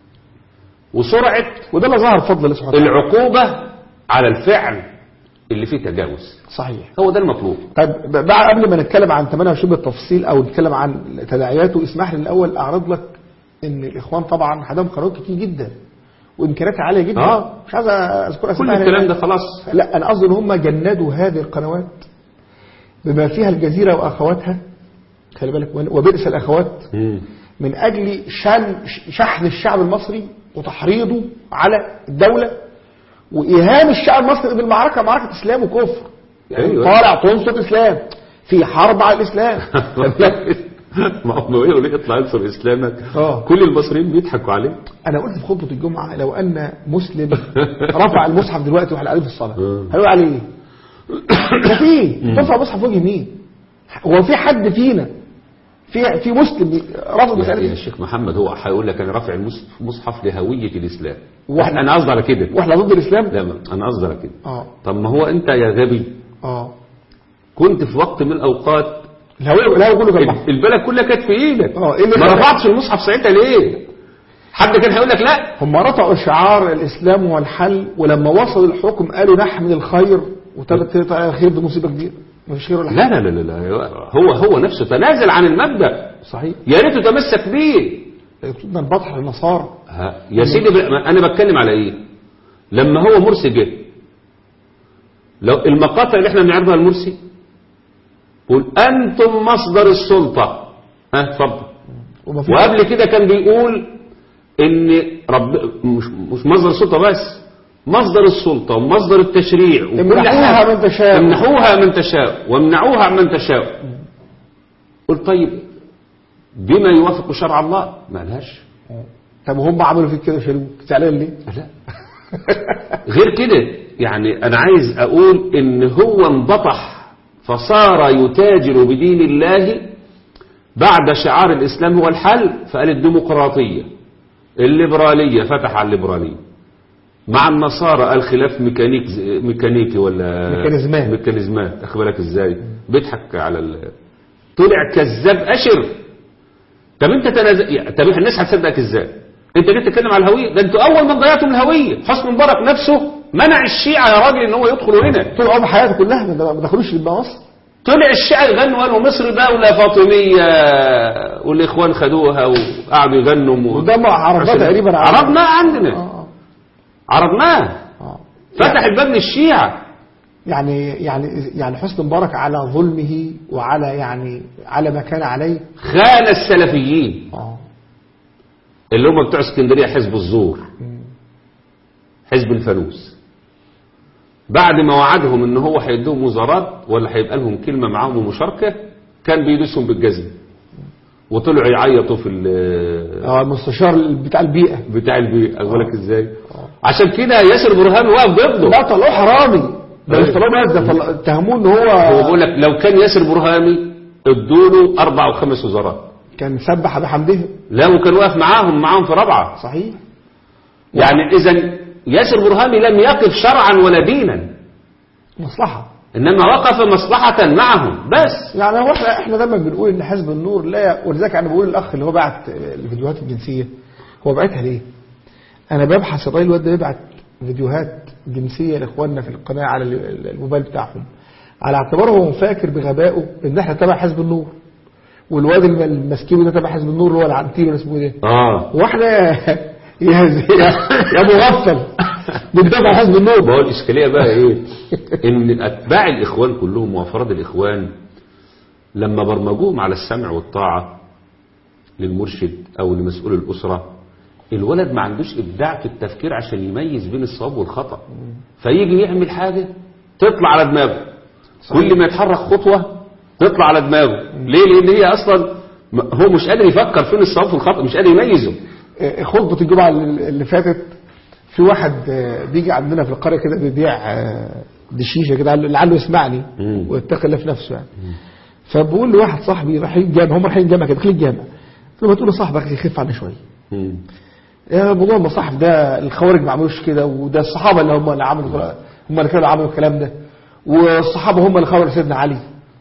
وسرعه وده اللي ظهر بفضل الله سبحانه وتعالى العقوبه على الفعل اللي فيه تجاوز صحيح هو ده المطلوب طيب ب- بعد قبل ما نتكلم عن 28 بالتفصيل او نتكلم عن تداعياته اسمح لي الاول اعرض لك ان الاخوان طبعا عندهم قنوات كتير جدا وامكانياتها عاليه جدا آه. مش عايز اذكر كل اسمائها الكلام لأن- ده خلاص لا انا قصدي ان هم جندوا هذه القنوات بما فيها الجزيره واخواتها خلي بالك وبئس الاخوات مم. من اجل شن شحن الشعب المصري وتحريضه على الدوله وايهام الشعب المصري بالمعركه معركه اسلام وكفر يعني أيوة. طالع تنصر اسلام في حرب على الاسلام ما هو يقول لك اطلع انصر اسلامك آه. كل المصريين بيضحكوا عليه انا قلت في خطبه الجمعه لو ان مسلم رفع المصحف دلوقتي واحنا قاعدين في الصلاه آه. هيقول عليه ايه؟ ما في ترفع المصحف وجه مين؟ هو في حد فينا في في مسلم رفض يا, مساله يا دي؟ شيخ محمد هو هيقول لك انا رافع المص- المصحف لهويه الاسلام واحنا- انا قصدي على كده واحنا ضد الاسلام؟ لا ما- انا قصدي على كده اه طب ما هو انت يا غبي اه كنت في وقت من الاوقات الهويه الهويه كله كان محفوظ. البلد كلها كانت في ايدك اه، ايه اللي ما خلاك؟ رفعتش المصحف ساعتها ليه حد كان هيقول لك لا هم رفعوا شعار الاسلام هو الحل ولما وصلوا الحكم قالوا نحمد الخير وتبت الخير دي مصيبه كبيره مفيش خير ولا حاجه لا لا لا لا هو هو نفسه تنازل عن المبدا صحيح يا ريت تمسك بيه يقصدنا البطح للنصارى ها، يا سيدي ب- انا بتكلم على ايه لما هو مرسي جه لو المقاطع اللي احنا بنعرضها لمرسي قول انتم مصدر السلطه ها اتفضل وما في وقبل كده كان بيقول ان رب مش مش مصدر السلطه بس مصدر السلطه ومصدر التشريع وكل امنحوها حاجه من تشاء. امنحوها من تشاء وامنعوها من تشاء قلت طيب بما يوافق شرع الله ما لهاش طب وهم عملوا فيك كده شالوك زعلان ليه؟ لا غير كده يعني انا عايز اقول ان هو انبطح فصار يتاجر بدين الله بعد شعار الاسلام هو الحل فقال الديمقراطيه الليبراليه فتح على الليبراليه مع النصارى قال خلاف ميكانيك ميكانيكي ولا ميكانيزمات. ميكانيزمات اخد بالك ازاي بيضحك على ال... طلع كذاب اشر طب انت تنازل طب الناس هتصدقك ازاي انت جيت تتكلم على الهويه ده انتوا اول ما ضيعتم الهويه حسني مبارك نفسه منع الشيعه يا راجل ان هو يدخلوا هنا طول عمر حياته كلها ما ما دخلوش يبقى مصر طلع الشيعة يغنوا قالوا مصر دولة فاطمية والإخوان خدوها وقعدوا يغنوا و... وده ما عرضناه عشان- تقريبا على- عرضناه عندنا اه عرضناه اه فتح الباب للشيعة يعني يعني يعني حسني مبارك على ظلمه وعلى يعني على ما كان عليه خان السلفيين اه اللي هم بتوع اسكندرية حزب الزور حزب الفانوس بعد ما وعدهم ان هو هيديهم وزارات ولا هيبقى لهم كلمة معاهم ومشاركة كان بيدوسهم بالجزم وطلعوا يعيطوا في ال- اه المستشار بتاع البيئه بتاع البيئة أقول لك ازاي عشان كده ياسر برهان واقف ضده لا طلعوه حرامي ده مش أيوة. طلعوه ناس ده طلع- اتهموه ان هو هو بيقول لك لو كان ياسر برهامي ادوا له اربع وخمس وزارات كان سبح بحمده لا وكان واقف معاهم معاهم في رابعه صحيح يعني اذا ياسر برهامي لم يقف شرعا ولا دينا مصلحه انما وقف مصلحه معهم بس يعني هو احنا احنا دايما بنقول ان حزب النور لا ولذلك انا بقول الاخ اللي هو بعت الفيديوهات الجنسيه هو بعتها ليه انا ببحث الراجل الواد ده بيبعت فيديوهات جنسيه لاخواننا في القناه على ال- الموبايل بتاعهم على اعتباره هو فاكر بغبائه ان احنا تبع حزب النور والواد الم- المسكين ده تبع حزب النور اللي هو العنتيل ولا اسمه ايه اه واحنا يا زي- يا مغفل بنتابع حزب ما النور هو الإشكالية بقى إيه إن أتباع الإخوان كلهم وأفراد الإخوان لما برمجوهم على السمع والطاعة للمرشد أو لمسؤول الأسرة الولد ما عندوش إبداع في التفكير عشان يميز بين الصواب والخطأ فيجي يعمل حاجة تطلع على دماغه كل ما يتحرك خطوة تطلع على دماغه ليه لأن هي أصلا م- هو مش قادر يفكر فين الصواب والخطأ مش قادر يميزه آه، خطبة الجمعة اللي فاتت في واحد آه، بيجي عندنا في القرية كده بيبيع آه، دشيشة كده لعله يسمعني مم. ويتقي الله في نفسه يعني فبقول لواحد صاحبي رايحين جامع هم رايحين جامع كده داخلين جامع قلت له ما تقول لصاحبك يخف عنا شوية مم. يا موضوع المصاحف ده الخوارج ما عملوش كده وده الصحابة اللي هم اللي عملوا هم اللي كانوا عملوا الكلام ده والصحابة هم اللي خبروا سيدنا علي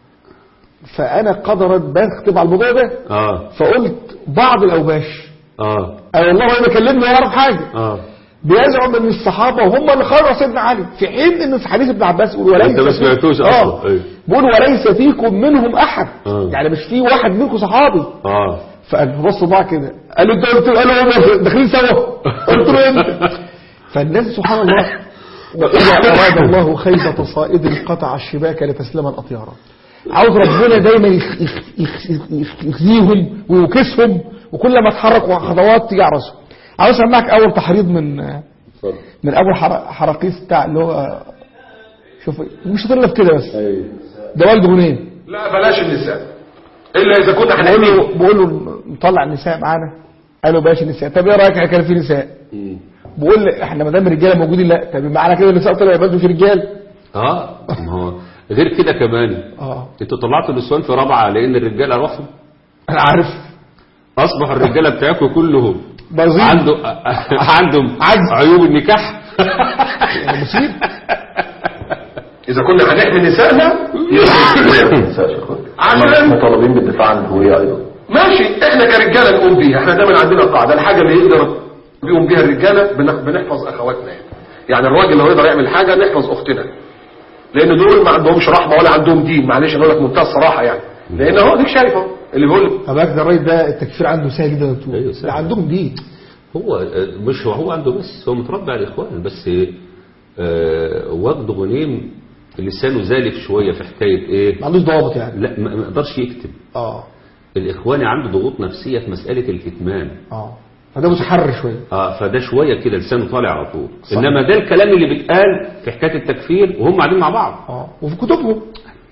فأنا قدرت بكتب على الموضوع ده آه فقلت بعض الأوباش آه أي والله ما بكلمني ولا أعرف حاجة آه بيزعم ان الصحابه هم اللي خرجوا سيدنا علي في حين ان في حديث ابن عباس يقول وليس أنت ما فيكم- سمعتوش اه أصلا. أيوه. بيقول وليس فيكم منهم احد آه. يعني مش في واحد منكم صحابي آه فبصوا بعض كده قال له انت قلت له قالوا هم داخلين سوا قلت له انت فالناس سبحان الله واذا اراد الله خيبه صائد قطع الشباك لتسلم الاطيار عاوز ربنا دايما يخ- يخ- يخ- يخ- يخزيهم ويوكسهم وكل ما اتحركوا خطوات تيجي على راسهم عاوز اسمعك اول تحريض من من ابو حر- حراقيس بتاع اللي هو شوف مش هتغلب كده بس ده والد غنيم لا بلاش النساء الا اذا كنا بقول هنعمل له بقول له نطلع النساء معانا قالوا بلاش النساء طب ايه رايك إحنا كان في نساء بقول له احنا ما دام الرجاله موجودين لا طب معانا كده النساء طلعوا يبقى في رجال اه ما هو غير كده كمان اه انتوا طلعتوا النسوان في رابعه لان الرجاله راحوا انا عارف اصبح الرجاله بتاعكم كلهم باظين عنده عندهم عجز. عيوب النكاح يعني مصيب اذا كنا هنحمي نسائنا عشان مطالبين بالدفاع عن الهوية أيضا ماشي احنا كرجاله نقوم بيها احنا دايما عندنا قاعده الحاجه اللي يقدر بيقوم بيها الرجاله بنح- بنحفظ اخواتنا يعني يعني الراجل لو يقدر يعمل حاجه نحفظ اختنا لان دول ما عندهمش رحمه ولا عندهم دين معلش انا اقول لك منتهى الصراحه يعني لان هو ديك شايفه اللي بيقول طب ده الراجل ده التكفير عنده سهل جدا يا دكتور أيوة، سهل. ده عندهم دين هو مش هو هو عنده بس هو متربع على الاخوان بس آه، وجد غنيم لسانه زالف شويه في حكايه ايه ما عندوش ضوابط يعني لا ما ما يقدرش يكتب اه الاخواني عنده ضغوط نفسيه في مساله الكتمان اه فده متحرر شويه اه فده شويه كده لسانه طالع على طول صح. انما ده الكلام اللي بيتقال في حكايه التكفير وهم قاعدين مع بعض اه وفي كتبهم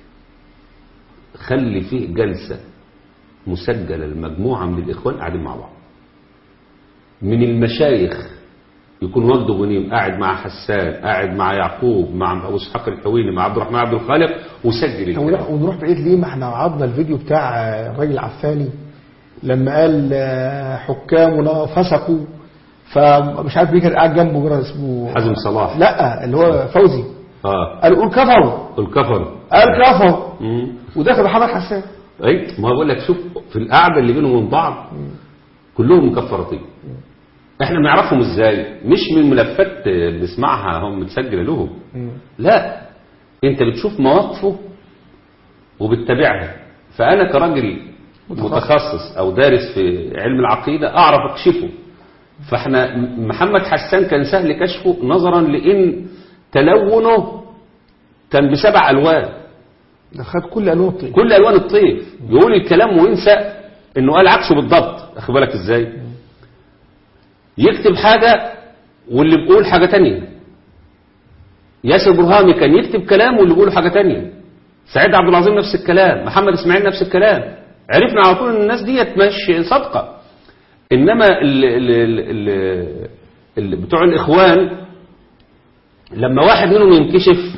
خلي فيه جلسة مسجلة لمجموعة من الإخوان قاعدين مع بعض من المشايخ يكون وجد غنيم قاعد مع حسان قاعد مع يعقوب مع أبو إسحاق الحويني مع عبد الرحمن عبد الخالق وسجل ونروح, الكلام ونروح بعيد ليه ما احنا عرضنا الفيديو بتاع آه، الراجل العفاني لما قال آه، حكامنا فسقوا فمش عارف مين كان قاعد جنبه مرة اسمه حازم صلاح. لا اللي هو فوزي اه قال قول كفروا الكفر قال كفروا مم. ودخل محمد حسان اي ما بقول لك شوف في القعده اللي بينهم وبين بعض كلهم مكفرتين احنا بنعرفهم ازاي مش من ملفات آه، بنسمعها هم متسجله لهم لا انت بتشوف مواقفه وبتتابعها فانا كراجل متخصص او دارس في علم العقيده اعرف اكشفه فاحنا محمد حسان كان سهل كشفه نظرا لان تلونه كان بسبع الوان ده خد كل الوان الطين كل الوان الطيف يقول الكلام وينسى انه قال عكسه بالضبط اخد بالك ازاي يكتب حاجه واللي بيقول حاجه تانية ياسر برهامي كان يكتب كلام واللي بيقول حاجه تانية سعيد عبد العظيم نفس الكلام محمد اسماعيل نفس الكلام عرفنا على طول ان الناس ديت مش صادقه انما ال ال ال ال ال بتوع الاخوان لما واحد منهم ينكشف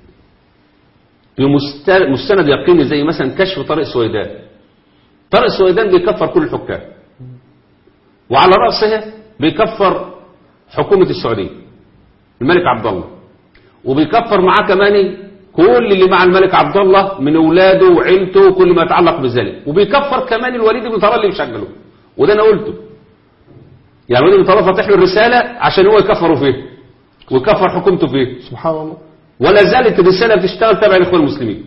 بمست- مستند يقيني زي مثلا كشف طارق سويدان طارق سويدان بيكفر كل الحكام وعلى رأسه بيكفر حكومة السعودية الملك عبد الله وبيكفر معاه كمان كل اللي مع الملك عبد الله من اولاده وعيلته وكل ما يتعلق بذلك وبيكفر كمان الوليد بن طلال اللي مشغله وده انا قلته يعني ولي طلب فاتح له الرسالة عشان هو يكفروا فيه ويكفر حكومته فيه سبحان الله ولا زالت الرسالة بتشتغل تبع الإخوان المسلمين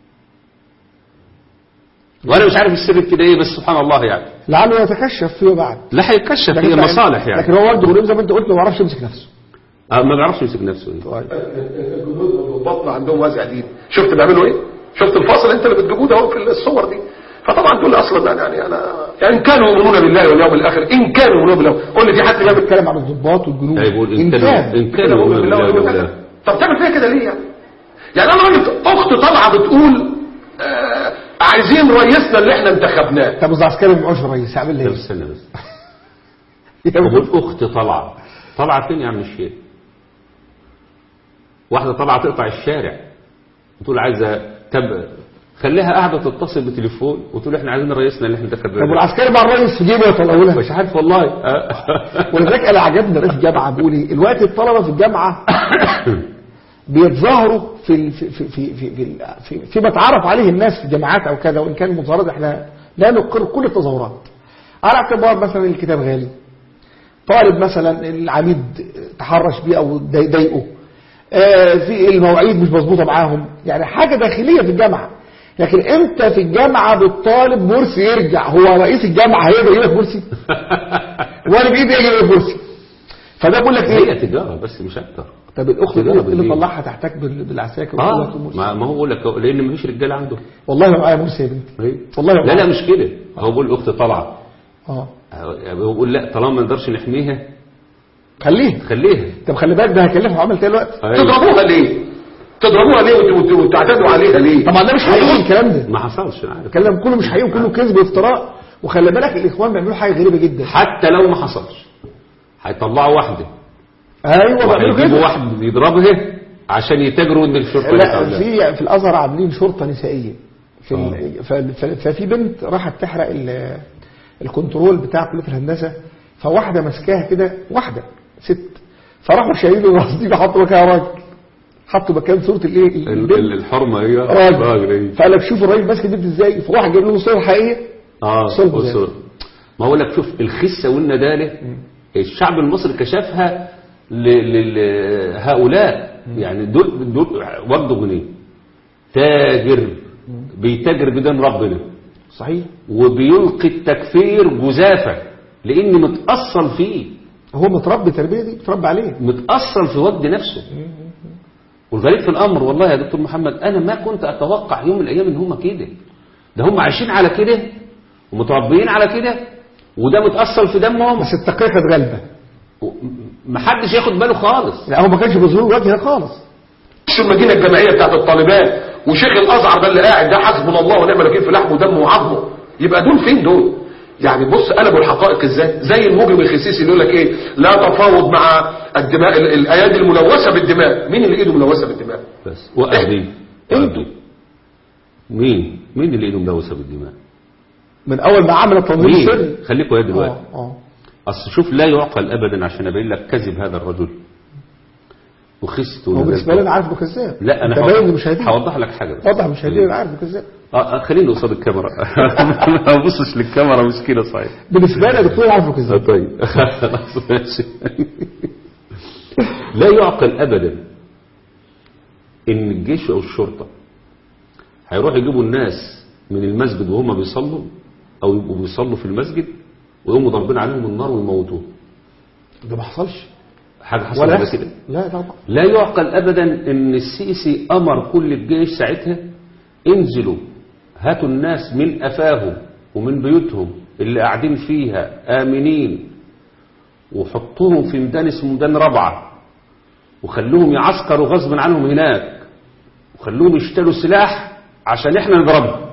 وأنا مش عارف السر كده إيه بس سبحان الله يعني لعله يتكشف فيما بعد لا هيكشف هي لكن- مصالح يعني لكن هو برضه غريب زي ما انت قلت ما بيعرفش يمسك نفسه آه، ما بيعرفش يمسك نفسه إيه. طيب الجنود والبطن عندهم وزع دين شفت بيعملوا ايه شفت الفاصل انت اللي بتجيبوه ده اهو في الصور دي فطبعا دول اصلا يعني يعني انا يعني ان كانوا يؤمنون بالله واليوم الاخر ان كانوا يؤمنون بالله قول لي في حد بيعمل بيتكلم عن الضباط والجنود لا يقول إن إن كانوا كان إن كانوا يؤمنون بالله واليوم الآخر طب تعمل فيها كده ليه يعني يعني انا راجل اخت طالعه بتقول آه عايزين رئيسنا اللي احنا انتخبناه طب إذا عسكري ما معوش رئيس يعمل طب ايه؟ استنى بس بقول أخت طلعة طلعة فين يا عم الشيخ واحدة طلعة تقطع الشارع وتقول عايزة تب خليها قاعدة تتصل بتليفون وتقول احنا عايزين رئيسنا اللي احنا طب انتخبناه والعسكري مع الرئيس في جيبه يطلعوا لها مش عارف والله ولذلك انا عجبني رئيس الجامعه بيقول ايه الوقت الطلبه في الجامعه بيتظاهروا في ال- في في في في, في, في فيما تعرف عليه الناس في الجامعات او كذا وان كان مظاهرات احنا لا نقر كل التظاهرات على اعتبار مثلا الكتاب غالي طالب مثلا العميد تحرش بيه او ضاي- ضايقه آه، في المواعيد مش مظبوطه معاهم يعني حاجه داخليه في الجامعه لكن انت في الجامعه بالطالب مرسي يرجع هو رئيس الجامعه هيقدر يجيب لك مرسي وانا بايدي اجيب لك مرسي فده بقول لك هي ايه تجارة بس مش أكتر طب الاخت تجارة اللي بالليل. طلعها تحتك بال- بالعساكر وتقول لك اه مرسي. ما ما هو بقول لك لأن مفيش رجالة عنده والله ما معايا مرسي يا بنتي إيه؟ والله ما لا لا معايا. مش كده هو بيقول الأخت طلعة اه هو بيقول لا طالما ما نقدرش نحميها خليه خليها طب خلي بالك ده هيكلفه عمل تاني الوقت أيوة. تضربوها ليه تضربوها ليه وت- وت- وتعتدوا عليها ليه طبعا ده مش حقيقي الكلام ده ما حصلش انا عارف الكلام كله مش حقيقي وكله كذب وافتراء وخلي بالك الاخوان بيعملوا حاجه غريبه جدا حتى لو ما حصلش هيطلعوا واحده ايوه بيعملوا وهيجيبوا كده واحد يضربها عشان يتاجروا ان الشرطه لا بتاع- في في الازهر عاملين شرطه نسائيه في آه. ال... ف... ف... ففي بنت راحت تحرق ال... الكنترول بتاع كليه الهندسه فواحده ماسكاها كده واحده ست فراحوا شايلين الراس دي حطوا مكانها راجل حطوا مكان صوره الايه ال- ال- البنت الحرمه هي راجل راجل إيه. فقال لك شوف الراجل ماسك البنت ازاي فواحد جايب لهم الصوره الحقيقيه اه صلب بص- يعني. ما اقول لك شوف الخسه والنداله الشعب المصري كشفها لهؤلاء يعني دول دول وجدوا جنيه تاجر بيتاجر بدم ربنا صحيح وبيلقي التكفير جزافه لان متاصل فيه هو متربي التربيه دي متربي عليه متأصل في وجد نفسه والغريب في الأمر والله يا دكتور محمد أنا ما كنت أتوقع يوم من الأيام إن هم كده ده هم عايشين على كده ومتربيين على كده وده متأصل في دمهم بس التقيه كانت غالبه محدش ياخد باله خالص لا هو ما كانش بيظهر وجهها خالص شو المدينه الجامعيه بتاعت الطالبان وشيخ الازهر ده اللي قاعد ده حسبنا الله ونعم الوكيل في لحمه ودمه وعظمه يبقى دول فين دول يعني بص قلبوا الحقائق ازاي زي المجرم الخسيسي اللي يقول لك ايه لا تفاوض مع الدماء ال- الايادي الملوثه بالدماء مين اللي ايده ملوثه بالدماء بس وأهدي انتوا. مين مين اللي ايده ملوثة بالدماء من اول ما عمل التنظيم مين السري خليكوا يا دلوقتي اه اه أصل شوف لا يعقل أبدا عشان أبين لك كذب هذا الرجل وخست هو بالنسبه لي انا عارف انه كذاب لا انا انت باين للمشاهدين هوضح لك حاجه بس واضح مشاهدين انا عارف انه كذاب اه آه، خليني قصاد الكاميرا ما ابصش للكاميرا مش كده صحيح بالنسبه لي يا دكتور عارف انه آه، كذاب طيب خلاص ماشي لا يعقل ابدا ان الجيش او الشرطه هيروحوا يجيبوا الناس من المسجد وهم بيصلوا او يبقوا بيصلوا في المسجد ويقوموا ضاربين عليهم النار ويموتوهم ده ما حصلش حاجه حصلت ولا ده يحصل. كده لا طبعا لا يعقل ابدا ان السيسي امر كل الجيش ساعتها انزلوا هاتوا الناس من افاهم ومن بيوتهم اللي قاعدين فيها امنين وحطوهم في ميدان اسمه ميدان ربعه وخلوهم يعسكروا غصبا عنهم هناك وخلوهم يشتروا سلاح عشان احنا نضربهم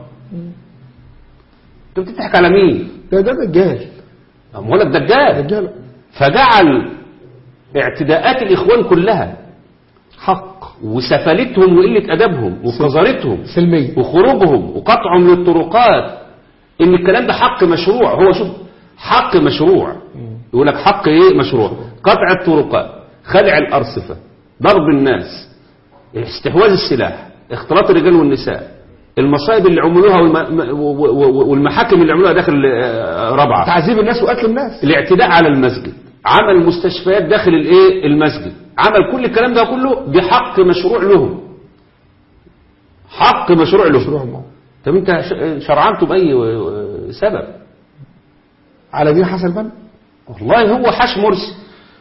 انت بتضحك على مين؟ ده ده دجال أم لك دجال دجال فجعل اعتداءات الاخوان كلها حق وسفلتهم وقلة أدبهم وقذارتهم سلمية وخروجهم وقطعهم للطرقات إن الكلام ده حق مشروع هو شوف حق مشروع يقول لك حق إيه مشروع قطع الطرقات خلع الأرصفة ضرب الناس استحواذ السلاح اختلاط الرجال والنساء المصايب اللي عملوها والم- و- و- والمحاكم اللي عملوها داخل آه، رابعه تعذيب الناس وقتل الناس الاعتداء على المسجد عمل مستشفيات داخل الايه المسجد عمل كل الكلام ده كله بحق مشروع لهم حق مشروع لهم مشروع الله طب انت ش- شرعنته باي آه، سبب على دين حسن البنا والله هو حاش مرسي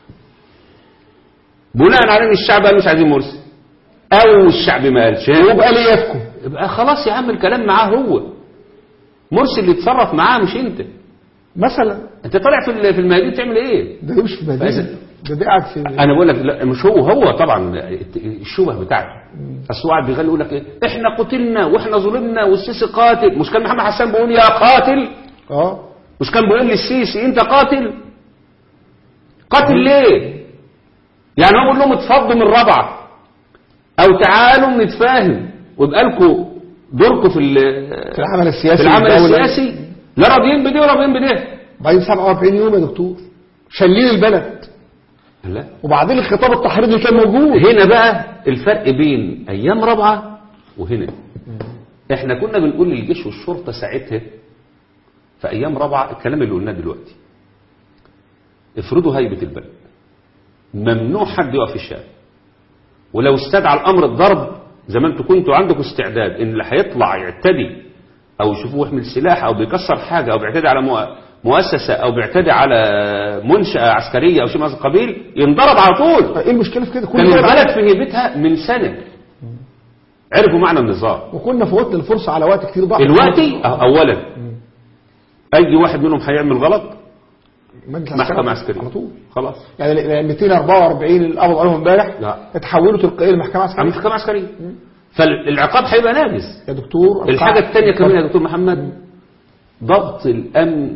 بناء على ان الشعب قال مش عايزين مرسي او الشعب ما قالش ويبقى ليه يفكم يبقى خلاص يا عم الكلام معاه هو مرسي اللي يتصرف معاه مش انت مثلا انت طالع في ال- في الميادين تعمل ايه ده مش في مدينه فإذا- ده ده قاعد في انا بقول لك لا مش هو هو طبعا الشبه بتاعته اصل هو قاعد بيغني يقول لك ايه احنا قتلنا واحنا ظلمنا والسيسي قاتل مش كان محمد حسان بيقول يا قاتل اه مش كان بيقول للسيسي انت قاتل قاتل ليه يعني هو بيقول لهم اتفضوا من رابعه او تعالوا نتفاهم ويبقى لكم دوركم في ال- في العمل السياسي في العمل الدولي. السياسي لا راضيين بدي ولا راضيين بدي بعدين 47 يوم يا دكتور شلين البلد لا وبعدين الخطاب التحريضي كان موجود هنا بقى الفرق بين ايام رابعه وهنا احنا كنا بنقول للجيش والشرطه ساعتها في ايام رابعه الكلام اللي قلناه دلوقتي افرضوا هيبه البلد ممنوع حد يقف في الشارع ولو استدعى الامر الضرب زي ما انتوا كنتوا عندكم استعداد ان اللي هيطلع يعتدي او يشوفوه يحمل سلاح او بيكسر حاجه او بيعتدي على مؤ- مؤسسه او بيعتدي على منشاه عسكريه او شيء من هذا القبيل ينضرب على طول ايه المشكله في كده كان كل البلد في هيبتها من سنة عرفوا معنى النظام وكنا فوتنا الفرصه على وقت كتير ضاع دلوقتي أه، اولا اي واحد منهم هيعمل غلط مجلس محكمة عسكري عسكرية على طول خلاص يعني ال 244 اللي قبض عليهم امبارح لا. اتحولوا تلقائيا لمحكمه عسكريه محكمة عسكرية فالعقاب هيبقى ناقص يا دكتور الحاجة الثانية كمان يا دكتور محمد ضبط الأمن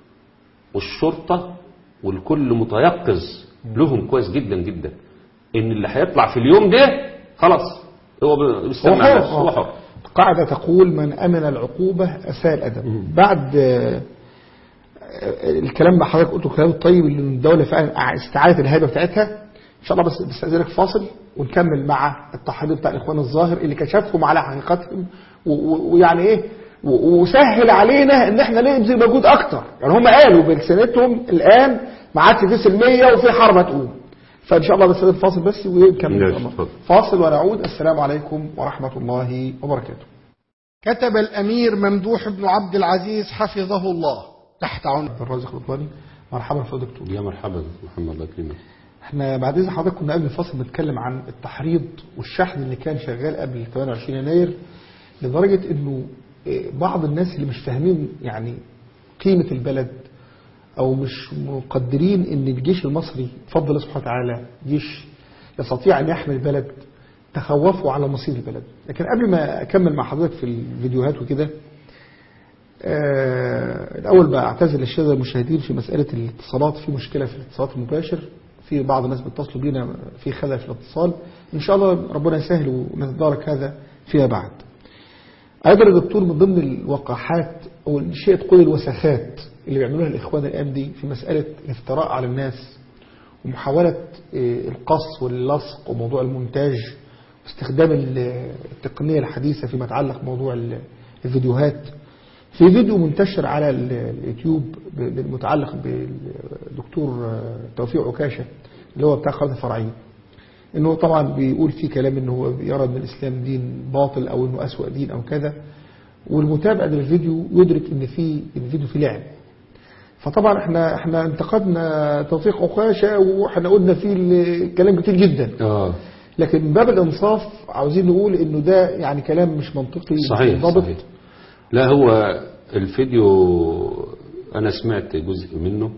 والشرطة والكل متيقظ لهم كويس جدا جدا إن اللي هيطلع في اليوم ده خلاص هو هو بيستمع حر نفسه، هو آه. حر قاعدة تقول من أمن العقوبة أساء الأدب بعد آه، آه، الكلام اللي حضرتك قلته الكلام الطيب اللي الدولة فعلا استعادت الهيبة بتاعتها إن شاء الله بس بستأذنك فاصل ونكمل مع التحريض بتاع الإخوان الظاهر اللي كشفهم على حقيقتهم و- و- ويعني إيه و- وسهل علينا إن إحنا نبذل مجهود أكتر يعني هم قالوا بلسانتهم الآن ما عادش في سلمية وفي حرب هتقوم فإن شاء الله بس فاصل بس ونكمل إن شاء ماشي، الله. اتفضل. فاصل ونعود السلام عليكم ورحمة الله وبركاته كتب الأمير ممدوح بن عبد العزيز حفظه الله تحت عنوان الرازق الرضواني مرحبا في دكتور يا مرحبا محمد الله يكرمك احنا بعد اذن حضرتك كنا قبل الفصل بنتكلم عن التحريض والشحن اللي كان شغال قبل 28 يناير لدرجة انه إيه، بعض الناس اللي مش فاهمين يعني قيمة البلد او مش مقدرين ان الجيش المصري بفضل الله سبحانه وتعالى جيش يستطيع ان يحمي البلد تخوفوا على مصير البلد لكن قبل ما اكمل مع حضرتك في الفيديوهات وكده آه، الأول بقى أعتذر للشباب المشاهدين في مسألة الاتصالات في مشكلة في الاتصالات المباشر في بعض الناس بيتصلوا بينا في خلل في الاتصال إن شاء الله ربنا يسهل ونتدارك هذا فيما بعد أيضا يا دكتور من ضمن الوقاحات أو الشيء تقول الوساخات اللي بيعملوها الإخوان الأيام دي في مسألة الافتراء على الناس ومحاولة آه، القص واللصق وموضوع المونتاج واستخدام ال- التقنية الحديثة فيما يتعلق بموضوع ال- الفيديوهات في فيديو منتشر على ال- اليوتيوب ب- المتعلق بالدكتور آه، توفيق عكاشة اللي هو بتاع قناة الفرعية انه طبعا بيقول فيه كلام انه هو يرى ان الاسلام دين باطل او انه اسوأ دين او كذا والمتابع للفيديو يدرك ان في الفيديو فيه لعب فطبعا احنا احنا انتقدنا توفيق عكاشة واحنا قلنا فيه ال- كلام كتير جدا اه لكن من باب الانصاف عاوزين نقول انه ده يعني كلام مش منطقي مش صحيح منضبط صحيح لا هو الفيديو انا سمعت جزء منه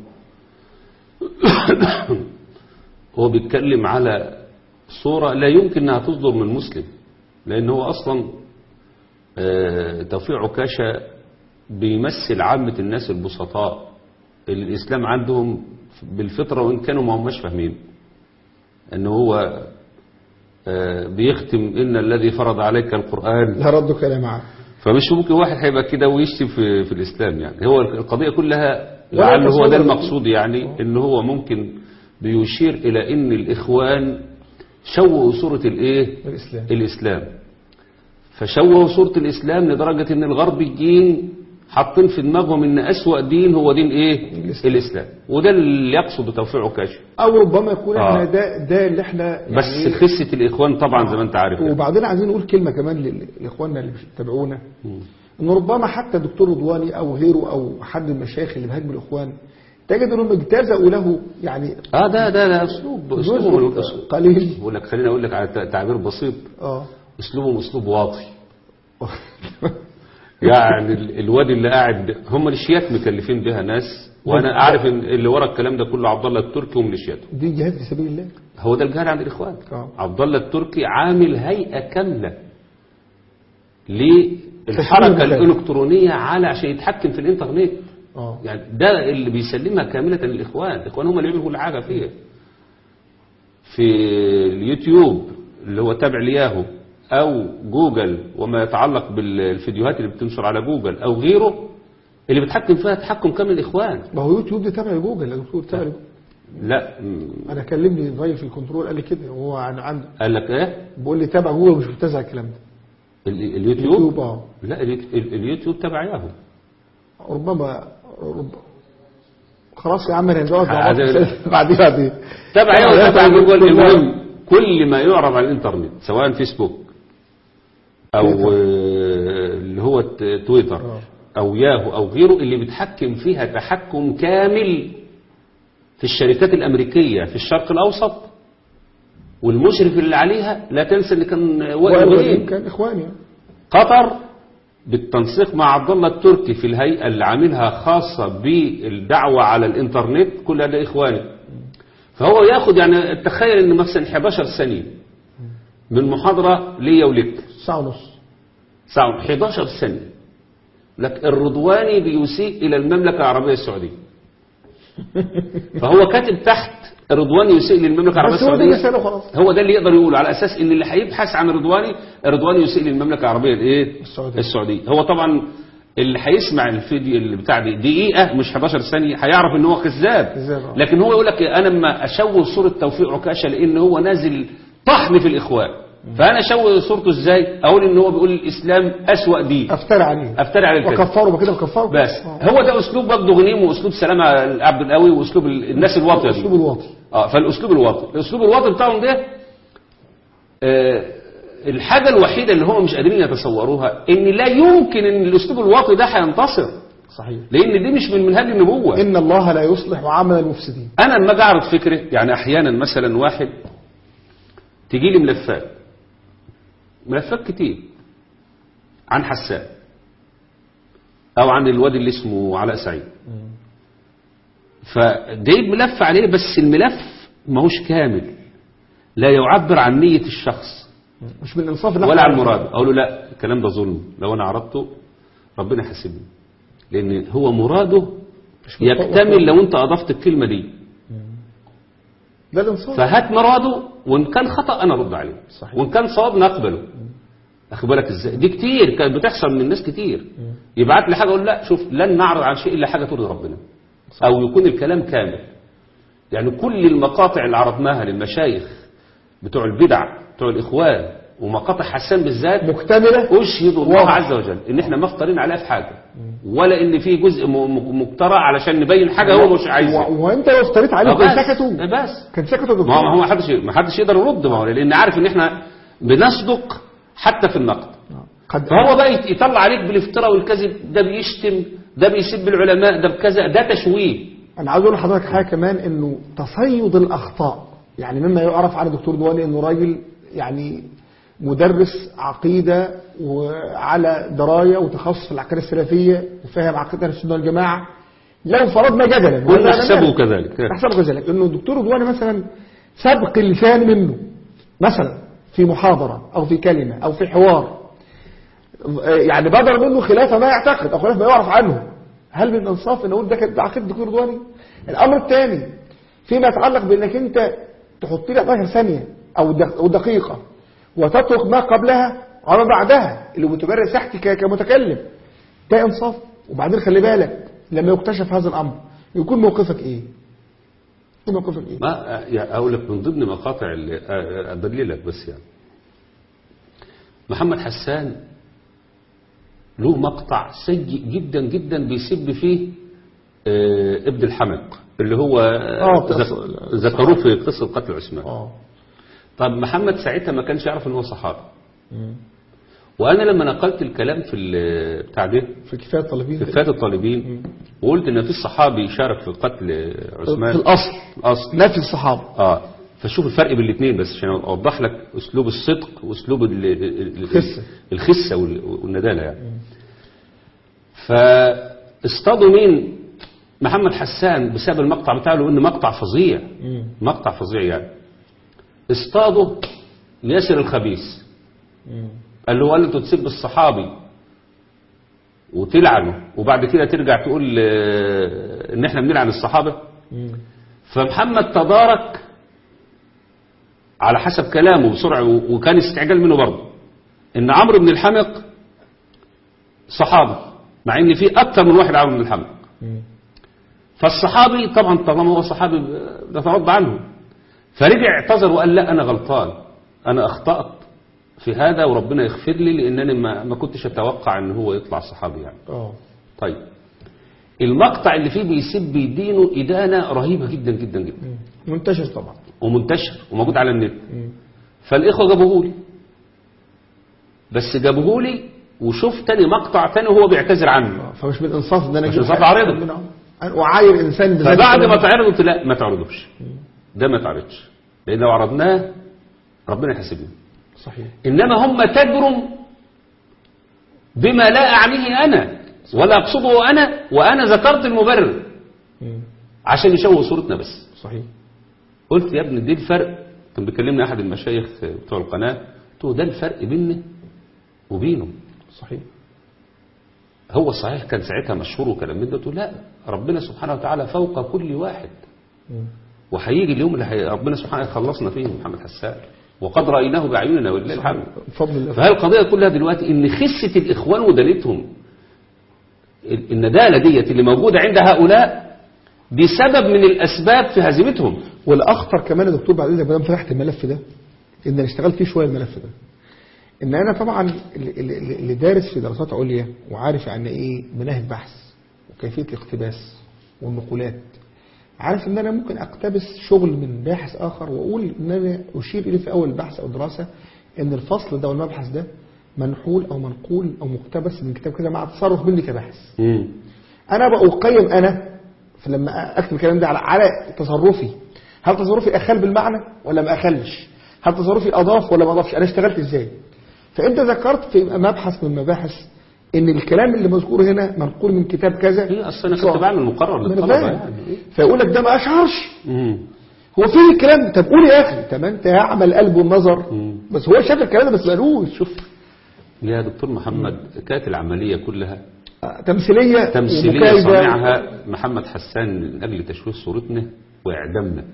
هو بيتكلم على صورة لا يمكن انها تصدر من مسلم لان هو اصلا آه، توفيق عكاشة بيمثل عامة الناس البسطاء اللي الاسلام عندهم بالفطرة وان كانوا ما هماش فاهمين ان هو آه، بيختم ان الذي فرض عليك القرآن لا رد كلام معاه فمش ممكن واحد هيبقى كده ويشتم في, في الإسلام يعني هو القضية كلها ولا لعل هو ده تصور. المقصود يعني ان هو ممكن بيشير إلى ان الإخوان شوهوا صورة الإيه الإسلام. الإسلام فشوهوا صورة الإسلام لدرجة إن الغربيين حاطين في دماغهم إن أسوأ دين هو دين إيه؟ الإسلام. الإسلام وده اللي يقصد توفيق عكاشة او ربما يكون آه. احنا ده ده اللي احنا بس يعني خسة الإخوان طبعا زي ما أنت عارف يعني. وبعدين عايزين نقول كلمه كمان لل- لاخواننا اللي بيتابعونا ان ربما حتى دكتور رضواني او غيره او حد من المشايخ اللي بيهاجموا الاخوان تجد انهم اجتازوا له يعني اه ده ده ده اسلوب اسلوبه من جزء الاسلوب قليل بقول لك خليني اقول لك على ت- تعبير بسيط اه اسلوبهم اسلوب واطي يعني ال- الواد اللي قاعد هم الشيات مكلفين بها ناس وانا اعرف ان اللي ورا الكلام ده كله عبد الله التركي وميليشياته دي جهاد في سبيل الله هو ده الجهاد عند الاخوان آه. عبد الله التركي عامل هيئه كامله تشويه للحركه المخالف. الالكترونيه على عشان يتحكم في الانترنت اه يعني ده اللي بيسلمها كاملة للإخوان الإخوان هم اللي بيعملوا كل حاجة فيها في اليوتيوب اللي هو تابع لياهو أو جوجل وما يتعلق بالفيديوهات اللي بتنشر على جوجل أو غيره اللي بيتحكم فيها تحكم كامل الإخوان ما هو يوتيوب ده تابع لجوجل يا دكتور تابع لجوجل لا م- انا كلمني ضيف في الكنترول قال لي كده وهو عن عنده قال لك إيه بيقول لي تابع جوجل مش بتزع الكلام ده ال- اليوتيوب يوتيوب اه لا اليوت- ال- اليوتيوب تبع ياهو ربما رب خلاص يا عم انا هنقعد مع بعض عايز- بعدين بعدين تبع ياهو لا، تبع لا، جوجل لا. المهم كل ما يعرض على الانترنت سواء فيسبوك او تويتر. آه، اللي هو ت- تويتر آه. او ياهو او غيره اللي بيتحكم فيها تحكم كامل في الشركات الامريكيه في الشرق الاوسط والمشرف اللي عليها لا تنسى ان كان وائل وائل غريب غريب كان اخواني قطر بالتنسيق مع عبد الله التركي في الهيئة اللي عاملها خاصة بالدعوة على الانترنت كل ده إخواني فهو ياخد يعني تخيل ان مثلا 11 ثانية من محاضرة ليا ولك ساعة ونص ساعة 11 ثانية لك الرضواني بيسيء إلى المملكة العربية السعودية فهو كاتب تحت رضواني يسيء للمملكة العربية بس هو ده السعودية مثال وخلاص هو ده اللي يقدر يقوله على اساس ان اللي هيبحث عن رضواني رضواني يسيء للمملكه العربيه الايه السعودية. السعوديه هو طبعا اللي هيسمع الفيديو اللي بتاع دي دقيقه مش 11 ثانيه هيعرف ان هو كذاب كذاب، آه. لكن هو يقول لك انا لما اشوه صوره توفيق عكاشه لان هو نازل طحن في الاخوان فانا اشوه صورته ازاي اقول ان هو بيقول الاسلام اسوا دين افترى عليه افتري على الكذب وكفروا بكده وكفروا بس آه. هو ده اسلوب برضه غنيم واسلوب سلامه عبد القوي واسلوب ال- الناس الواطيه دي الاسلوب الواطي اه فالاسلوب الواطي الاسلوب الواطي بتاعهم ده آه الحاجه الوحيده اللي هم مش قادرين يتصوروها ان لا يمكن ان الاسلوب الواطي ده هينتصر صحيح لان دي مش من منهج النبوه ان الله لا يصلح عمل المفسدين انا لما اجي اعرض فكره يعني احيانا مثلا واحد تجي لي ملفات ملفات كتير عن حسان او عن الواد اللي اسمه علاء سعيد فجايب ملف عليه بس الملف ماهوش كامل لا يعبر عن نية الشخص مش من الانصاف إن ولا إحنا- عن مراد اقول له لا الكلام ده ظلم لو انا عرضته ربنا يحاسبني لان هو مراده مش من يكتمل لو انت اضفت الكلمه دي ده الانصاف فهات مراده وان كان خطا انا ارد عليه صحيح. وان كان صواب نقبله اخد بالك ازاي دي كتير كانت بتحصل من الناس كتير يبعت لي حاجه اقول لا شوف لن نعرض عن شيء الا حاجه ترضي ربنا او يكون الكلام كامل يعني كل المقاطع اللي عرضناها للمشايخ بتوع البدع بتوع الاخوان ومقاطع حسان بالذات مكتملة أشهد الله واضح. عز وجل إن إحنا ما اختارين عليها في حاجة ولا إن في جزء م- م- مقترع علشان نبين حاجة هو مش عايزها و- وانت لو افتريت عليه آه كان بس سكتوا بس كان سكتوا يا ما هو دكتور ما حدش ما حدش يقدر يرد ما هو لأن عارف إن إحنا بنصدق حتى في النقد قد فهو بقى يت- يطلع عليك بالافتراء والكذب ده بيشتم ده بيسب العلماء ده بكذا ده تشويه انا عاوز اقول لحضرتك حاجه كمان انه تصيد الاخطاء يعني مما يعرف عن الدكتور دواني انه راجل يعني مدرس عقيده وعلى درايه وتخصص في العقيده السلفيه وفاهم عقيده أهل السنه والجماعه لو فرضنا جدلا كل وهذا نحسبه أنا كذلك نحسبه كذلك انه الدكتور دواني مثلا سبق اللسان منه مثلا في محاضره او في كلمه او في حوار يعني بدر منه خلاف ما يعتقد او خلاف ما يعرف عنه هل من الانصاف ان نقول ده كانت عقيده الدكتور رضواني الامر الثاني فيما يتعلق بانك انت تحط لي 11 ثانيه او دق- أو دقيقه وتترك ما قبلها وما بعدها اللي متبرر ساحتي ك- كمتكلم ده انصاف وبعدين خلي بالك لما يكتشف هذا الامر يكون موقفك ايه يكون موقفك ايه ما يعني اقول لك من ضمن مقاطع اللي أ- ادللك بس يعني محمد حسان له مقطع سيء جدا جدا بيسب فيه آه، ابن الحمق اللي هو آه، ذك- قصة- ذكروه في قصة قتل عثمان اه طب محمد ساعتها ما كانش يعرف ان هو صحابي وانا لما نقلت الكلام في ال- بتاع ده في كفايه الطالبين في كفايه الطالبين وقلت ان في صحابي شارك في قتل عثمان في الاصل الاصل نفي الصحابه اه فشوف الفرق بين الاثنين بس عشان اوضح لك اسلوب الصدق واسلوب ال- ال- ال- الخسة. الخسه وال- والنداله يعني فاصطادوا مين محمد حسان بسبب المقطع بتاعه لانه مقطع فظيع مقطع فظيع يعني اصطادوا ياسر الخبيث قال له قال له تسب الصحابي وتلعنه وبعد كده ترجع تقول آه، ان احنا بنلعن الصحابه فمحمد تدارك على حسب كلامه بسرعه و- وكان استعجال منه برضه ان عمرو بن الحمق صحابي مع ان في اكتر من واحد عمرو بن الحمق فالصحابي طبعا طالما هو صحابي ب- نترضى عنه فرجع اعتذر وقال لا انا غلطان انا اخطات في هذا وربنا يغفر لي لانني ما, ما كنتش اتوقع ان هو يطلع صحابي يعني اه طيب المقطع اللي فيه بيسب دينه إدانة رهيبة جدا جدا جدا منتشر طبعا ومنتشر وموجود على النت فالإخوة جابوه لي بس جابوه لي وشوف تاني مقطع تاني وهو بيعتذر عنه فمش من انصاف ان انا مش أجيب إنصاف حاجة أعرضه. ربنا. أنا اعاير انسان بذلك فبعد ما الكلام. تعرض قلت لا ما تعرضوش ده ما تعرضش لأن لو عرضناه ربنا يحاسبنا صحيح إنما هم تجرم بما لا أعنيه أنا ولا أقصده أنا وأنا ذكرت المبرر مم. عشان يشوه صورتنا بس صحيح قلت يا ابني دي الفرق كان بيكلمني احد المشايخ بتوع القناه قلت له ده الفرق بيني وبينه صحيح هو صحيح كان ساعتها مشهور وكلام من ده قلت له لا ربنا سبحانه وتعالى فوق كل واحد مم. وهيجي اليوم اللي هي ربنا سبحانه يخلصنا فيه محمد حسان وقد رايناه باعيننا ولله الحمد بفضل الله فهي القضيه كلها دلوقتي ان خسه الاخوان ودالتهم ال- النداله ديت اللي موجوده عند هؤلاء دي سبب من الاسباب في هزيمتهم والاخطر كمان يا دكتور بعد اذنك ما دام فتحت الملف ده ان انا اشتغلت فيه شويه الملف ده ان انا طبعا اللي, اللي اللي دارس في دراسات عليا وعارف يعني ايه مناهج بحث وكيفيه الاقتباس والنقولات عارف ان انا ممكن اقتبس شغل من باحث اخر واقول ان انا اشير اليه في اول البحث او الدراسه ان الفصل ده والمبحث ده منحول او منقول او مقتبس من كتاب كذا مع تصرف مني كباحث مم. انا بقى اقيم انا فلما اكتب الكلام ده على, على تصرفي هل تصرفي اخل بالمعنى ولا ما اخلش هل تصرفي اضاف ولا ما اضافش انا اشتغلت ازاي فانت ذكرت في مبحث من مباحث ان الكلام اللي مذكور هنا منقول من كتاب كذا هي اصل انا كنت بعمل مقرر ما انا للطلبه فاهم يعني فيقول لك ده ما اشعرش مم. هو فين الكلام ده طب قول يا اخي طب انت اعمل قلب والنظر مم. بس هو شاف الكلام ده بس ما قالوش شوف يا دكتور محمد كانت العملية كلها آه، تمثيليه تمثيلية ومكايدة. صنعها محمد حسان من أجل تشويه صورتنا وإعدامنا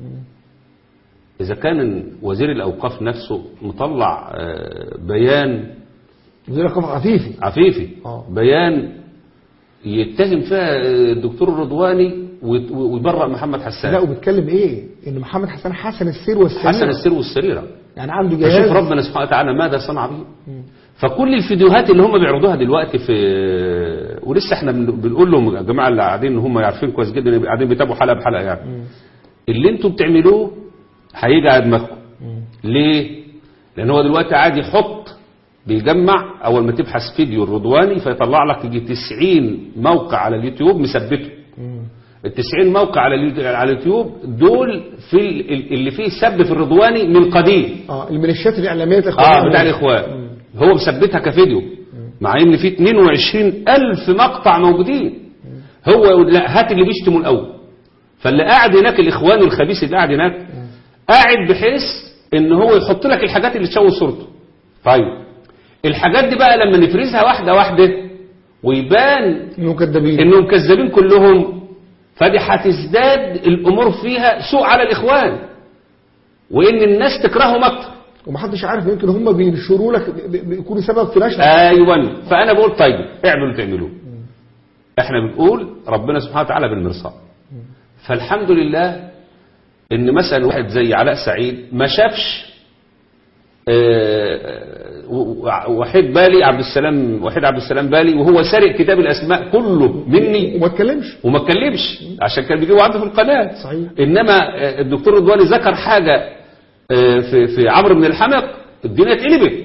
إذا كان وزير الأوقاف نفسه مطلع آه، بيان وزير الخوف عفيفي عفيفي آه. بيان يتهم فيها آه، الدكتور الرضواني ويت- ويبرأ محمد لا حسان وبيتكلم ايه ان محمد حسن حسن السير والسمير حسن السر والسريرة يعني عنده فشوف جهاز ربنا سبحانه وتعالى ماذا صنع به فكل الفيديوهات اللي هم بيعرضوها دلوقتي في ولسه احنا بن- بنقول لهم يا جماعه اللي قاعدين هم عارفين كويس جدا إن قاعدين بيتابعوا حلقه بحلقه يعني اللي انتم بتعملوه هيجي على دماغكم ليه؟ لان هو دلوقتي قاعد يحط بيجمع اول ما تبحث فيديو الرضواني فيطلع لك يجي 90 موقع على اليوتيوب مثبته ال 90 موقع على اليوتيوب, على اليوتيوب دول في ال- ال- اللي فيه سب في الرضواني من قديم اه الميليشيات الاعلاميه اه الاخوانيه بتاع الاخوان هو مثبتها كفيديو مع ان في 22 الف مقطع موجودين هو يقول لا هات اللي بيشتموا الاول فاللي قاعد هناك الاخوان الخبيث اللي قاعد هناك قاعد بحيث ان هو يحط لك الحاجات اللي تشوه صورته طيب الحاجات دي بقى لما نفرزها واحده واحده ويبان انهم كذابين انهم كذابين كلهم فدي هتزداد الامور فيها سوء على الاخوان وان الناس تكرههم اكتر ومحدش عارف يمكن هم بينشروا لك ب- ب- بيكونوا سبب في نشر ايوه فانا بقول طيب اعملوا اللي تعملوه احنا بنقول ربنا سبحانه وتعالى بالمرصاد فالحمد لله ان مثلا واحد زي علاء سعيد ما شافش آه، و- وحيد بالي عبد السلام وحيد عبد السلام بالي وهو سارق كتاب الاسماء كله مني وما اتكلمش وما اتكلمش عشان كان بيجيبوا عنده في القناه صحيح. انما آه، الدكتور رضواني ذكر حاجه آه، في في عمرو بن الحمق الدنيا اتقلبت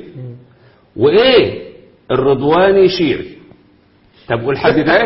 وايه الرضواني شيعي طب والحد ده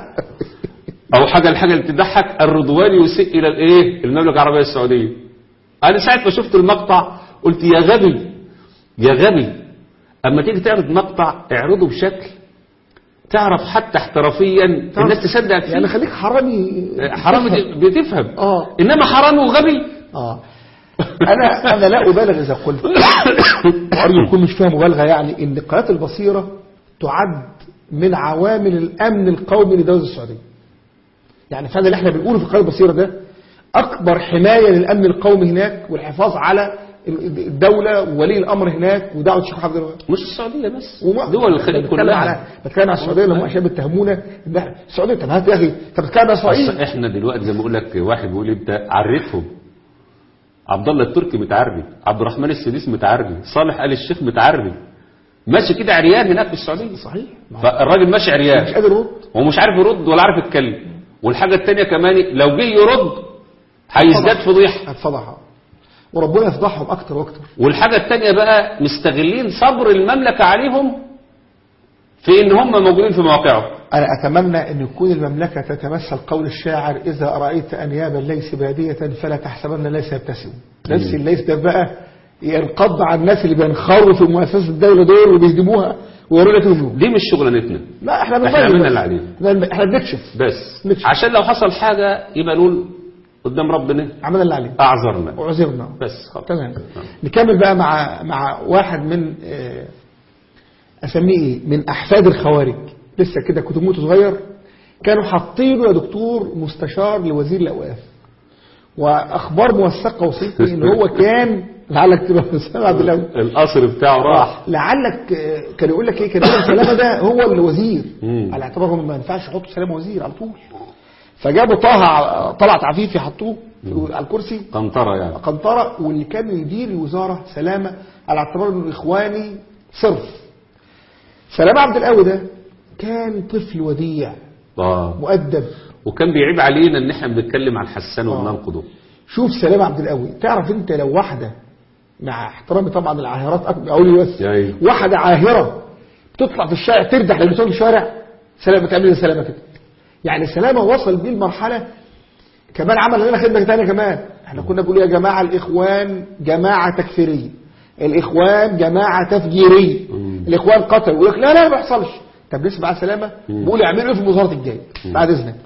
او حاجه الحاجه اللي تضحك الرضواني يسيء الى الايه المملكه العربيه السعوديه انا ساعه ما شفت المقطع قلت يا غبي يا غبي اما تيجي تعرض مقطع اعرضه بشكل تعرف حتى احترافيا الناس تصدق فيه يعني خليك حرامي حرام تفهم. بتفهم اه انما حرام وغبي اه انا انا لا ابالغ اذا قلت وارجو يكون مش فيها مبالغه يعني ان قناه البصيره تعد من عوامل الامن القومي لدوله السعوديه يعني فعلا اللي احنا بنقوله في قناه البصيره ده اكبر حمايه للامن القومي هناك والحفاظ على الدوله وولي الامر هناك ودعوه الشيخ محمد الوهاب مش السعوديه بس وما- دول الخليج بتكلم كلها على بتكلم على السعوديه لما عشان بيتهمونا ان إحنا- السعوديه طب هات يا اخي طب بتتكلم على أصل اسرائيل احنا دلوقتي زي ما اقول لك واحد بيقول انت عرفهم عبد الله التركي متعري عبد الرحمن السديس متعري صالح ال الشيخ متعري ماشي كده عريان هناك في السعوديه صحيح فالراجل ماشي مش عريان قادر يرد ومش عارف يرد ولا عارف يتكلم والحاجه الثانيه كمان لو جه يرد هيزداد فضيحه هتفضحها وربنا يفضحهم اكتر واكتر والحاجه الثانيه بقى مستغلين صبر المملكه عليهم في ان هم موجودين في مواقعهم أنا أتمنى أن يكون المملكة تتمثل قول الشاعر إذا رأيت أنياب الليث بادية فلا تحسبن ليس يبتسم نفس الليث ده بقى ينقض على الناس اللي بينخروا في مؤسسة الدولة دول وبيهدموها ويوروا لك وجوه دي مش شغلانتنا لا احنا احنا بنبين عملنا بس. اللي علينا. احنا- احنا بنكشف بس مش- عشان لو حصل حاجه يبقى نقول قدام ربنا عملنا اللي علينا اعذرنا وعذرنا بس خلاص تمام نكمل بقى مع مع واحد من آه، اسميه ايه من احفاد الخوارج لسه كده كتب موته صغير كانوا حاطينه يا دكتور مستشار لوزير الاوقاف واخبار موثقه وصلت لي ان هو كان لعلك تبقى مسامع عبد الله القصر بتاعه راح لعلك آه، كان يقول لك ايه كان يقول سلامه ده هو الوزير مم. على اعتبار ما ينفعش يحطوا سلامه وزير على طول فجابوا طه ع- طلعت عفيفي حطوه على الكرسي قنطره يعني قنطرة واللي كان يدير الوزارة سلامة على اعتبار انه اخواني صرف سلامة عبد القوي ده كان طفل وديع اه مؤدب وكان بيعيب علينا ان احنا بنتكلم عن حسان وبننقده شوف سلامة عبد القوي تعرف انت لو واحده مع احترامي طبعا العاهرات أك- اقول لي بس أيوة. واحده عاهره بتطلع في الشارع تردح اللي بتوع الشارع سلامة تعمل لي سلامة كده يعني سلامة وصل بيه المرحلة كمان عمل لنا خدمة تانية كمان احنا كنا بنقول يا جماعة الإخوان جماعة تكفيرية الإخوان جماعة تفجيرية الإخوان قتلوا يقول لك لا لا ما بيحصلش طب نسمع على سلامة بيقول يعملوا ايه في المظاهرات الجاية بعد إذنك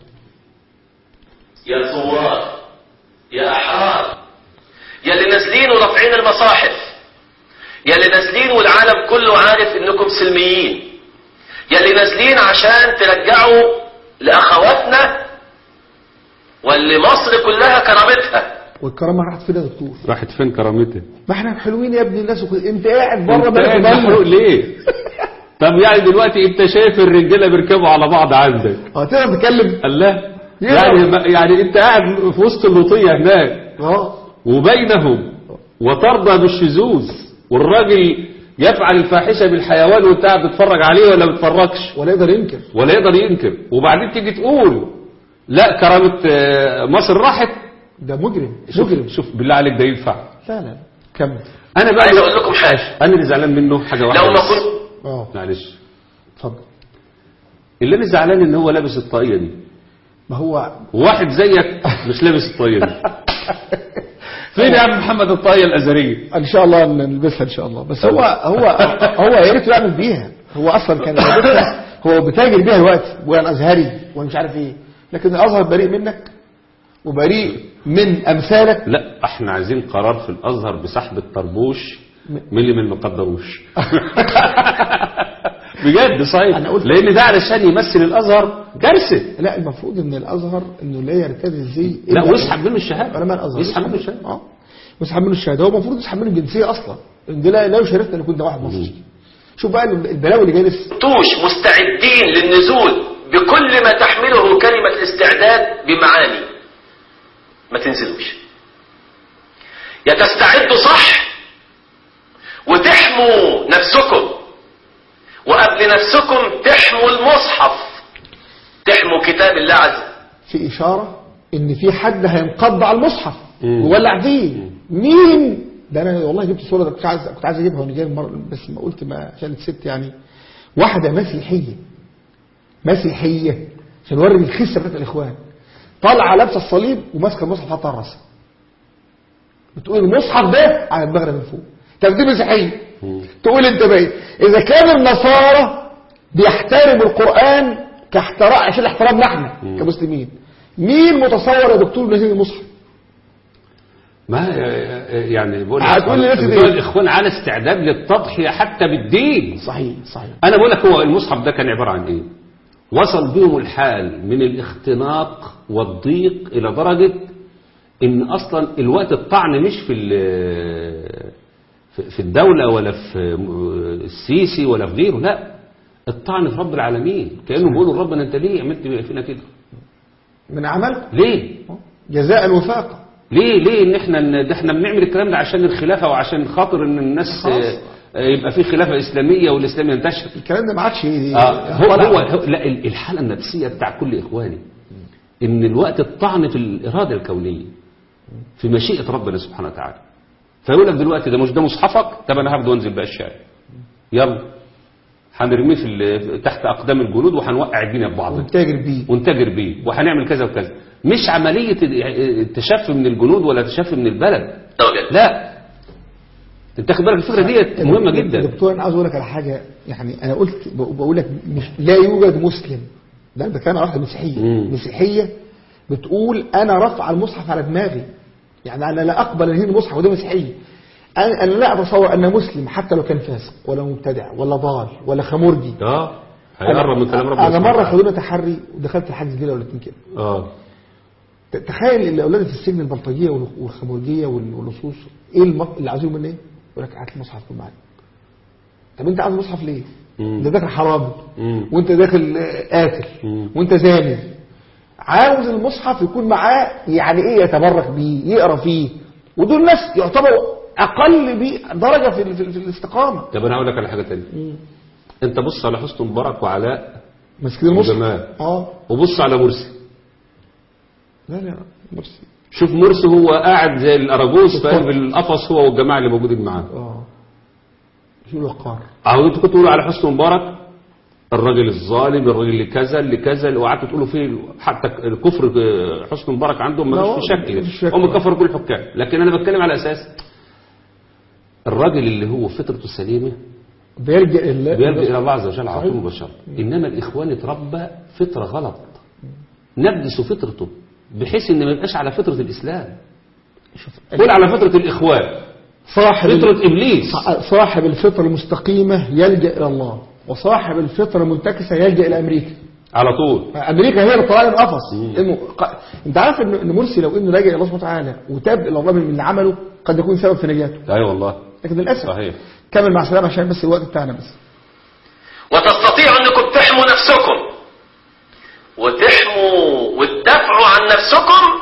يا ثوار يا أحرار يا اللي نازلين ورافعين المصاحف يا اللي نازلين والعالم كله عارف انكم سلميين يا اللي نازلين عشان ترجعوا لأخواتنا واللي مصر كلها كرامتها والكرامة راحت فين يا دكتور راحت فين كرامتها ما احنا حلوين يا ابني الناس وكل... انت قاعد بره انت بلد قاعد محروق بلد ليه طب يعني دلوقتي انت شايف الرجاله بيركبوا على بعض عندك اه تقدر تتكلم الله يقدر. يعني يعني انت قاعد في وسط اللوطيه هناك اه وبينهم وترضى بالشذوذ والراجل يفعل الفاحشه بالحيوان وانت قاعد تتفرج عليه ولا ما بتتفرجش ولا يقدر ينكر ولا يقدر ينكر وبعدين تيجي تقول لا كرامه آه، مصر راحت ده مجرم شوف مجرم شوف بالله عليك ده ينفع لا لا كمل انا بقى عايز اقول لكم حاجة انا اللي زعلان منه حاجه واحده لو ما بس. كنت اه معلش اتفضل اللي انا زعلان ان هو لابس الطاقيه دي ما هو واحد زيك مش لابس الطاقيه دي فين يا عم محمد الطاقيه الازهريه ان شاء الله نلبسها ان شاء الله بس هو هو هو يا ريت يعمل بيها هو اصلا كان لابسها هو بتاجر بيها دلوقتي وانا ازهري وانا مش عارف ايه لكن الازهر بريء منك وبريء من امثالك لا احنا عايزين قرار في الازهر بسحب الطربوش من اللي ما مقدروش بجد صحيح أنا قلت- لان ده علشان يمثل الازهر كارثه لا المفروض ان الازهر انه لا يرتدي الزي لا إلا ويسحب منه الشهاده علماء الازهر يسحب منه الشهاده اه ويسحب منه الشهاده هو المفروض يسحب منه الجنسيه اصلا ان ده لا لا يشرفنا ان يكون ده واحد مصري شوف بقى البلاوي اللي جايه لسه كنتوش مستعدين للنزول بكل ما تحمله كلمة الاستعداد بمعاني ما تنزلوش يا تستعدوا صح وتحموا نفسكم وقبل نفسكم تحموا المصحف تحموا كتاب الله عز في إشارة إن في حد هينقض على المصحف مم. وولع فيه مين ده أنا والله جبت صورة ده كنت عايز كنت عايز أجيبها وأنا جاي المرة بس ما قلت ما عشان الست يعني واحدة مسيحية مسيحية عشان نوري الخسة بتاعت الإخوان طالعة لابسة الصليب وماسكة المصحف حاطة على راسها بتقول المصحف ده على دماغنا من فوق طب دي مسيحية تقول انت بقى اذا كان النصارى بيحترموا القرآن كاحترام عشان احترامنا احنا كمسلمين مين متصور يا دكتور نزيل المصحف ما يعني بقول هتقول لي نفس بتوع إيه؟ الاخوان على استعداد للتضحيه حتى بالدين صحيح صحيح انا بقول لك هو المصحف ده كان عباره عن ايه وصل بهم الحال من الاختناق والضيق الى درجه ان اصلا الوقت الطعن مش في ال- في- في الدوله ولا في السيسي ولا في غيره لا الطعن في رب العالمين كانه بيقولوا لربنا انت ليه عملت فينا كده من عملكم ليه جزاء وفاقا ليه ليه ان احنا ده احنا بنعمل الكلام ده عشان الخلافه وعشان خاطر ان الناس خلاص. آه، يبقى في خلافه اسلاميه والاسلام ينتشر الكلام ده ما عادش آه هو, طلع. هو, هو لا ال- الحاله النفسيه بتاع كل اخواني ان الوقت الطعن في الاراده الكونيه في مشيئه ربنا سبحانه وتعالى فيقول لك دلوقتي ده مش ده مصحفك طب انا هاخده وانزل بقى الشارع يلا هنرميه في ال- تحت اقدام الجنود وهنوقع الدنيا ببعضها ونتاجر بيه ونتاجر بيه وهنعمل كذا وكذا مش عمليه التشفي من الجنود ولا تشفي من البلد وجل لا انت خد بالك الفكره ديت مهمه يا جدا دكتور انا عاوز اقول لك على حاجه يعني انا قلت بقول لك مش لا يوجد مسلم ده ده كلام على واحده مسيحيه مم. مسيحيه بتقول انا رفع المصحف على دماغي يعني انا لا اقبل ان هي المصحف وده مسيحيه انا أنا لا اتصور ان مسلم حتى لو كان فاسق ولا مبتدع ولا ضال ولا خمرجي اه هيقرب من كلام ربنا انا سبحانه مره وتعالى. خدونا تحري ودخلت الحجز ليله ولا اتنين كده اه ت- تخيل ان الاولاد في السجن البلطجيه وال- والخمرجيه وال- واللصوص ايه الم- اللي عايزينه مني ايه؟ يقول لك هات المصحف كل معاك طب انت عايز مصحف ليه؟ مم. ده داخل حرامي مم. وانت داخل آه، قاتل مم. وانت زاني عاوز المصحف يكون معاه يعني ايه يتبرك بيه يقرا فيه ودول ناس يعتبروا اقل بيه درجه في, ال- في, ال- في الاستقامه طب انا هقول لك على حاجه ثانيه انت بص على حسني مبارك وعلاء ماسكين المصحف وجمال. اه وبص على مرسي لا لا مرسي شوف مرسي هو قاعد زي الاراجوز في قلب القفص هو والجماعه اللي موجودين معاه اه شو الوقار اهو انتوا كنتوا تقولوا على حسني مبارك الراجل الظالم الراجل اللي كذا اللي كذا اللي وقعدتوا تقولوا فيه حتى الكفر حسني مبارك عندهم لا، ما هو فيش مفيش في شك. شك هم كفروا كل الحكام لكن انا بتكلم على اساس الراجل اللي هو فطرته سليمه بيلجأ إلى بيلجأ إلى الله عز وجل على صحيح. طول مباشرة إنما الإخوان اتربى فطرة غلط نبدس فطرته بحيث إن ما يبقاش على فطرة الإسلام قول على فطرة الإخوان صاحب فطرة إبليس صاحب الفطرة المستقيمة يلجأ إلى الله وصاحب الفطرة المنتكسة يلجأ إلى أمريكا على طول أمريكا هي اللي طلع القفص إنه ق... أنت عارف إن إن مرسي لو إنه لجأ إلى الله سبحانه وتعالى وتاب إلى الله من اللي عمله قد يكون سبب في نجاته أي والله لكن للأسف صحيح كمل مع السلامة عشان بس الوقت بتاعنا بس وتستطيعوا انكم تحموا نفسكم وتحموا وتدافعوا عن نفسكم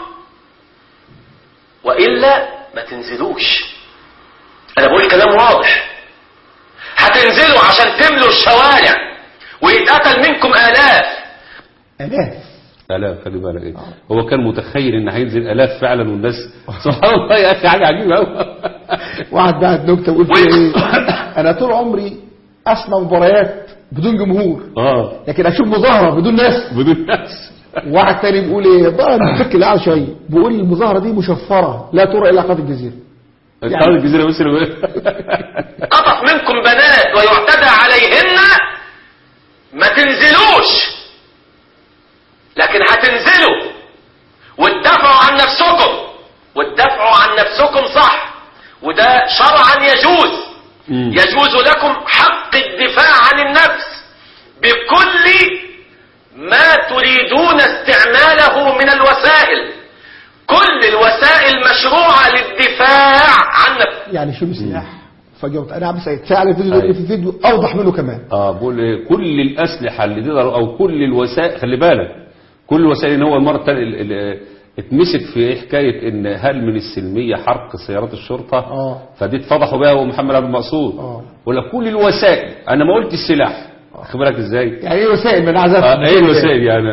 والا ما تنزلوش انا بقول كلام واضح هتنزلوا عشان تملوا الشوارع ويتقتل منكم الاف آلاف آلاف خلي بالك إيه هو كان متخيل إن هينزل آلاف فعلا والناس سبحان الله يا أخي حاجة عجيبة أوي واحد بعت نكتة وقلت إيه أنا طول عمري أسمع مباريات بدون جمهور آه لكن أشوف مظاهرة بدون ناس بدون ناس واحد تاني بيقول ايه بقى نفك القعده شويه بيقول المظاهره دي مشفره لا ترى الا قناه الجزيره القرار الجزيرة بس اللي قطف منكم بنات ويعتدى عليهن ما تنزلوش لكن هتنزلوا وتدافعوا عن نفسكم وتدافعوا عن نفسكم صح وده شرعا يجوز مم. يجوز لكم حق الدفاع عن النفس بكل ما تريدون استعماله من الوسائل كل الوسائل مشروعة للدفاع عن نفس يعني شو سلاح فجوت انا عم سعيد فعلا الفيديو ده أيوة. في فيديو اوضح منه كمان اه بقول إيه، كل الاسلحه اللي تقدر او كل الوسائل خلي بالك كل الوسائل ان هو المره التانية ال- ال- اتمسك في ايه حكايه ان هل من السلميه حرق سيارات الشرطه آه. فدي اتفضحوا بها ومحمد عبد المقصود آه. ولا كل الوسائل انا ما قلت السلاح خد بالك ازاي يعني ايه وسائل من عذاب آه ايه الوسائل يعني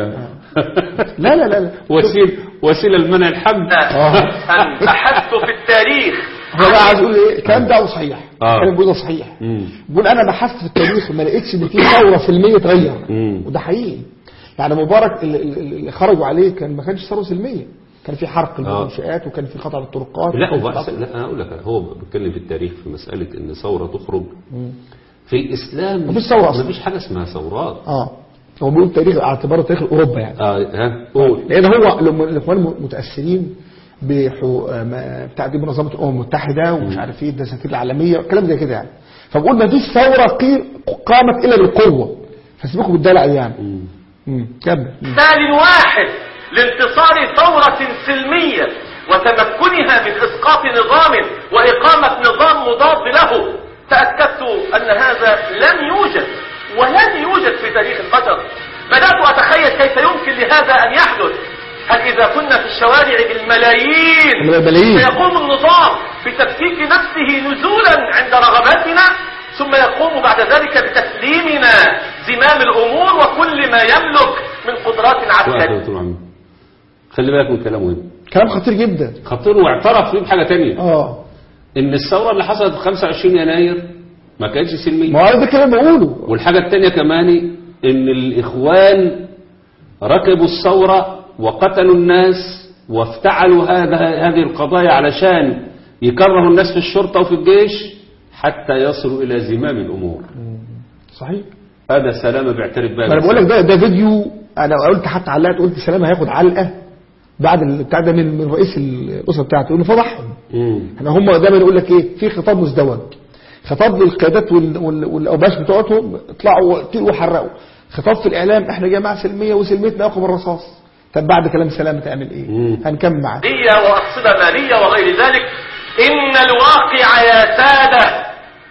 لا لا لا لا وسيل وسيله لمنع الحمد أن بحثت في التاريخ هو بقى عايز يقول ايه الكلام ده صحيح آه. الكلام بيقول ده صحيح مم. بيقول انا بحثت في التاريخ وما لقيتش ان في ثوره سلميه تغير مم. وده حقيقي يعني مبارك اللي, اللي خرجوا عليه كان ما كانش ثوره سلميه كان في حرق المنشآت وكان في قطع الطرقات لا وكان في وبس قطع- لا انا اقول لك هو بيتكلم في التاريخ في مساله ان ثوره تخرج في الاسلام مفيش ثورة أصلا. مفيش حاجه اسمها ثورات اه هو بيقول تاريخ على اعتبار تاريخ اوروبا يعني اه ها قول لان هو لما الاخوان متاثرين بحو... ما- بتاع دي منظمه الامم المتحده ومش عارف ايه الدساتير العالميه كلام زي كده يعني فبقول ما فيش ثوره قي- قامت الا بالقوه فسيبكم بالدلع دي يعني مم. كمل مم. مثال واحد لانتصار ثورة سلمية وتمكنها من إسقاط نظام وإقامة نظام مضاد له تأكدت أن هذا لم يوجد ولن يوجد في تاريخ البشر بدأت أتخيل كيف يمكن لهذا أن يحدث هل إذا كنا في الشوارع بالملايين بالملايين. سيقوم النظام بتفكيك نفسه نزولا عند رغباتنا ثم يقوم بعد ذلك بتسليمنا زمام الأمور وكل ما يملك من قدرات واحد عسكرية يا طول عمري. خلي بالك من كلامه هنا كلام خطير جدا خطير واعترف فيه بحاجه تانية اه ان الثوره اللي حصلت في 25 يناير ما كانتش سلميه ما هو ده الكلام بقوله والحاجة التانية كمان ان الاخوان ركبوا الثورة وقتلوا الناس وافتعلوا هذا هذه القضايا علشان يكرهوا الناس في الشرطة وفي الجيش حتى يصلوا الى زمام الامور صحيح هذا سلامة بيعترف بها ما انا بقول لك ده ده فيديو انا قلت حتى علقت قلت سلام هياخد علقه بعد البتاع ده من من رئيس الاسره بتاعته انه فضحهم مم. احنا هم دايما يقول لك ايه في خطاب مزدوج خطاب للقيادات وال- وال- والاوباش بتوعتهم اطلعوا اقتلوا وحرقوا خطاب في الاعلام احنا جماعه سلميه وسلمتنا اقوى من الرصاص طب بعد كلام سلام تعمل ايه مم. هنكمل معاه مالية وأقصدة مالية وغير ذلك إن الواقع يا سادة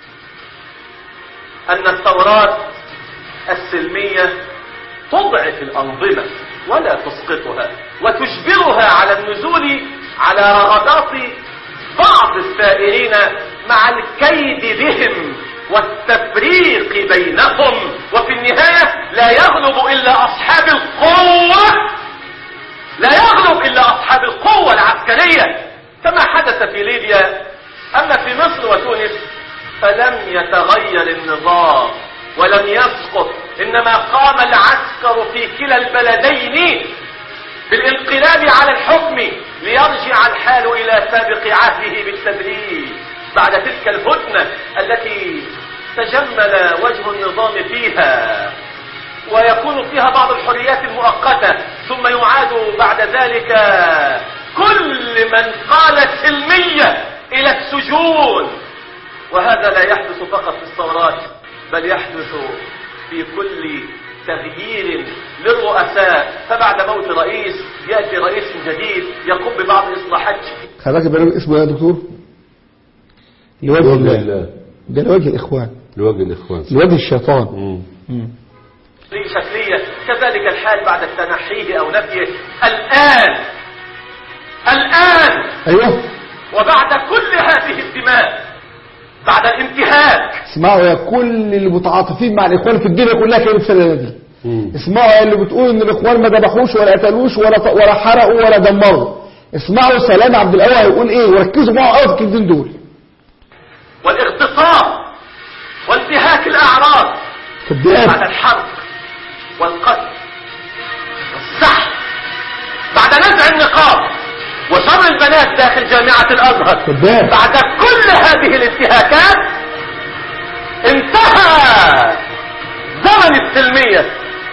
أن الثورات السلمية تضعف الأنظمة ولا تسقطها وتجبرها على النزول على رغبات بعض السائرين مع الكيد بهم والتفريق بينهم وفي النهاية لا يغلب إلا أصحاب القوة لا يغلب إلا أصحاب القوة العسكرية كما حدث في ليبيا أما في مصر وتونس فلم يتغير النظام ولم يسقط إنما قام العسكر في كلا البلدين بالانقلاب على الحكم ليرجع الحال إلى سابق عهده بالتدريج بعد تلك الهدنة التي تجمل وجه النظام فيها ويكون فيها بعض الحريات المؤقتة ثم يعاد بعد ذلك كل من قال سلمية إلى السجون وهذا لا يحدث فقط في الثورات بل يحدث في كل تغيير للرؤساء فبعد موت رئيس يأتي رئيس جديد يقوم ببعض إصلاحات خلي بالك البرنامج اسمه ايه يا دكتور لوجه لوجه الله الله ده لوجه الاخوان لوجه الاخوان لوجه الشيطان مم. مم. شكلية كذلك الحال بعد تنحيه أو نفيه الآن الآن ايوه وبعد كل هذه الدماء بعد الانتهاك اسمعوا يا كل اللي متعاطفين مع الاخوان في الدنيا كلها كانت السنه دي مم. اسمعوا يا اللي بتقول ان الاخوان ما ذبحوش ولا قتلوش ولا ولا حرقوا ولا دمروا اسمعوا سلام عبد القوي هيقول ايه وركزوا معاه قوي في الكلمتين دول والاغتصاب وانتهاك الأعراض تبديئات بعد الحرب والقتل والسحب بعد نزع النقاب وشر البنات داخل جامعة الأزهر تبديئات بعد كل هذه الانتهاكات انتهى زمن السلمية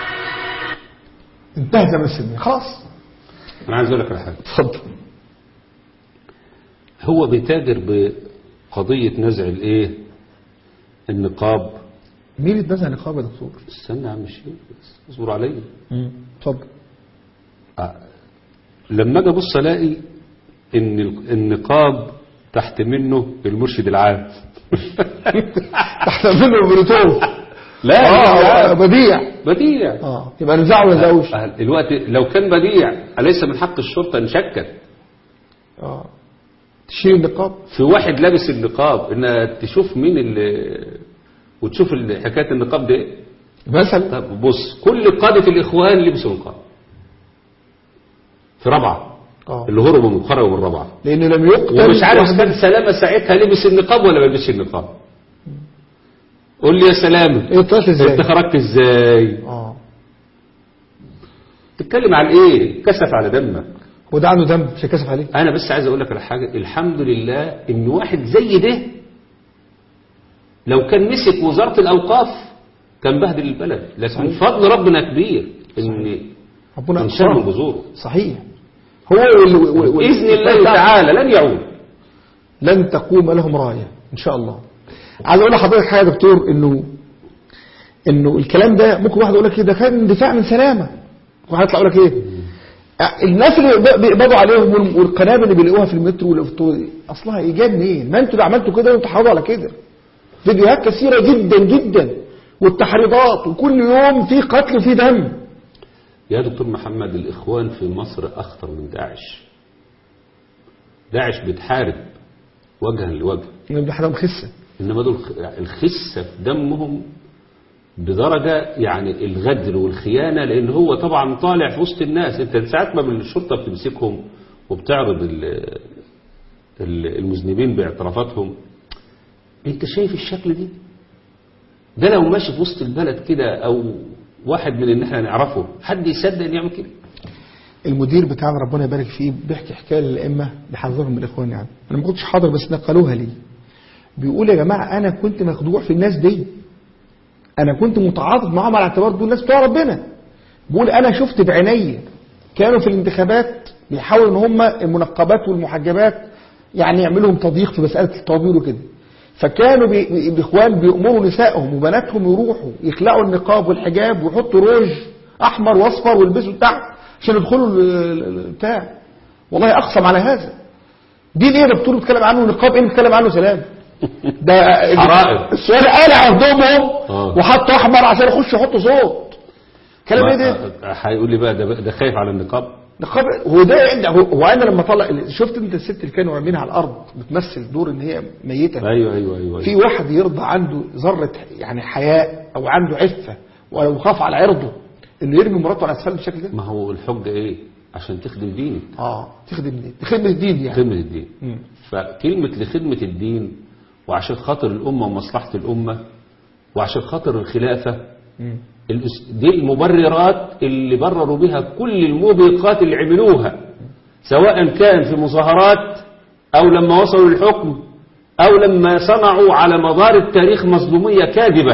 انتهى زمن السلمية خلاص انا عايز اقول لك على حاجة اتفضل هو بيتاجر بقضية نزع الايه النقاب مين اللي اتنزع نقاب يا دكتور استنى يا عم الشيخ بس اصبر عليا اتفضل آه. لما اجي ابص الاقي ان ال- النقاب تحت منه المرشد العام تحت منه البلوتوث لا اه لا. بديع بديع اه يبقى نزعه ولا نزعوش أه، الوقت لو كان بديع أليس من حق الشرطة نشكك اه تشيل النقاب في واحد لابس النقاب ان تشوف مين اللي وتشوف ال- حكايه النقاب ده إيه؟ مثلا طب بص كل قاده الاخوان لبسوا نقاب في رابعه اه اللي هربوا من خرجوا من رابعه لانه لم يقتل ومش عارف واحد- استاذ سلامه ساعتها لبس النقاب ولا ما لبسش النقاب قول لي يا سلامه ايه طلعت ازاي انت خرجت ازاي اه تتكلم عن ايه كسف على دمك وده عنده دم مش هيكسف عليه انا بس عايز اقول لك على حاجه الحمد لله ان واحد زي ده لو كان مسك وزاره الاوقاف كان بهدل البلد لكن فضل ربنا كبير ان ربنا انشر من أكبر. جذوره صحيح هو وال- وال- وال- باذن الله تعالى لن يعود لن تقوم لهم راية إن شاء الله عايز أقول لحضرتك حاجة يا دكتور إنه إنه الكلام ده ممكن واحد يقول لك إيه ده كان دفاع من سلامة واحد يطلع يقول لك إيه الناس اللي بيقب- بيقبضوا عليهم وال- والقنابل اللي بيلاقوها في المترو والأفطور أصلها إيه جايه منين؟ ما أنتوا اللي عملتوا كده وأنتوا حافظوا على كده فيديوهات كثيرة جدا جدا والتحريضات وكل يوم في قتل وفي دم يا دكتور محمد الاخوان في مصر اخطر من داعش داعش بتحارب وجها لوجه من حرام خسة انما دول خ- الخسه في دمهم بدرجه يعني الغدر والخيانه لان هو طبعا طالع في وسط الناس انت ساعات ما الشرطه بتمسكهم وبتعرض ال- ال- المذنبين باعترافاتهم انت شايف الشكل دي ده لو ماشي في وسط البلد كده او واحد من اللي احنا نعرفه حد يصدق ان يعمل كده المدير بتاعنا ربنا يبارك فيه بيحكي حكايه للائمه بيحذرهم من الاخوان يعني انا ما كنتش حاضر بس نقلوها لي بيقول يا جماعه انا كنت مخدوع في الناس دي انا كنت متعاطف معاهم على اعتبار دول ناس بتوع ربنا بيقول انا شفت بعيني كانوا في الانتخابات بيحاولوا ان هم المنقبات والمحجبات يعني يعملوا تضييق في مساله الطوابير وكده فكانوا بي... بي- الاخوان بيأمروا نسائهم وبناتهم يروحوا يخلعوا النقاب والحجاب ويحطوا روج احمر واصفر ويلبسوا تحت عشان يدخلوا ال- ال- ال- بتاع والله اقسم على هذا دين ايه ده بتقولوا بتتكلم عنه نقاب ايه بتتكلم عنه سلام ده حرائق. السؤال قال عندهم آه. وحطوا احمر عشان يخش يحطوا صوت كلام ايه ده ما- هيقول لي بقى ده, ده خايف على النقاب نقاب هو ده عند- هو هو انا لما طلع شفت انت الست اللي كانوا عاملينها على الارض بتمثل دور ان هي ميته ايوه ايوه ايوه, في أيوة. واحد يرضى عنده ذره يعني حياء او عنده عفه ولو خاف على عرضه انه يرمي مراته على اسفل بالشكل ده ما هو الحجه ايه عشان تخدم دينك اه تخدم دين تخدم الدين يعني خدمة الدين مم. فكلمة لخدمة الدين وعشان خاطر الأمة ومصلحة الأمة وعشان خاطر الخلافة مم. الأس- دي المبررات اللي برروا بها كل الموبقات اللي عملوها سواء كان في مظاهرات أو لما وصلوا للحكم أو لما صنعوا على مدار التاريخ مظلومية كاذبة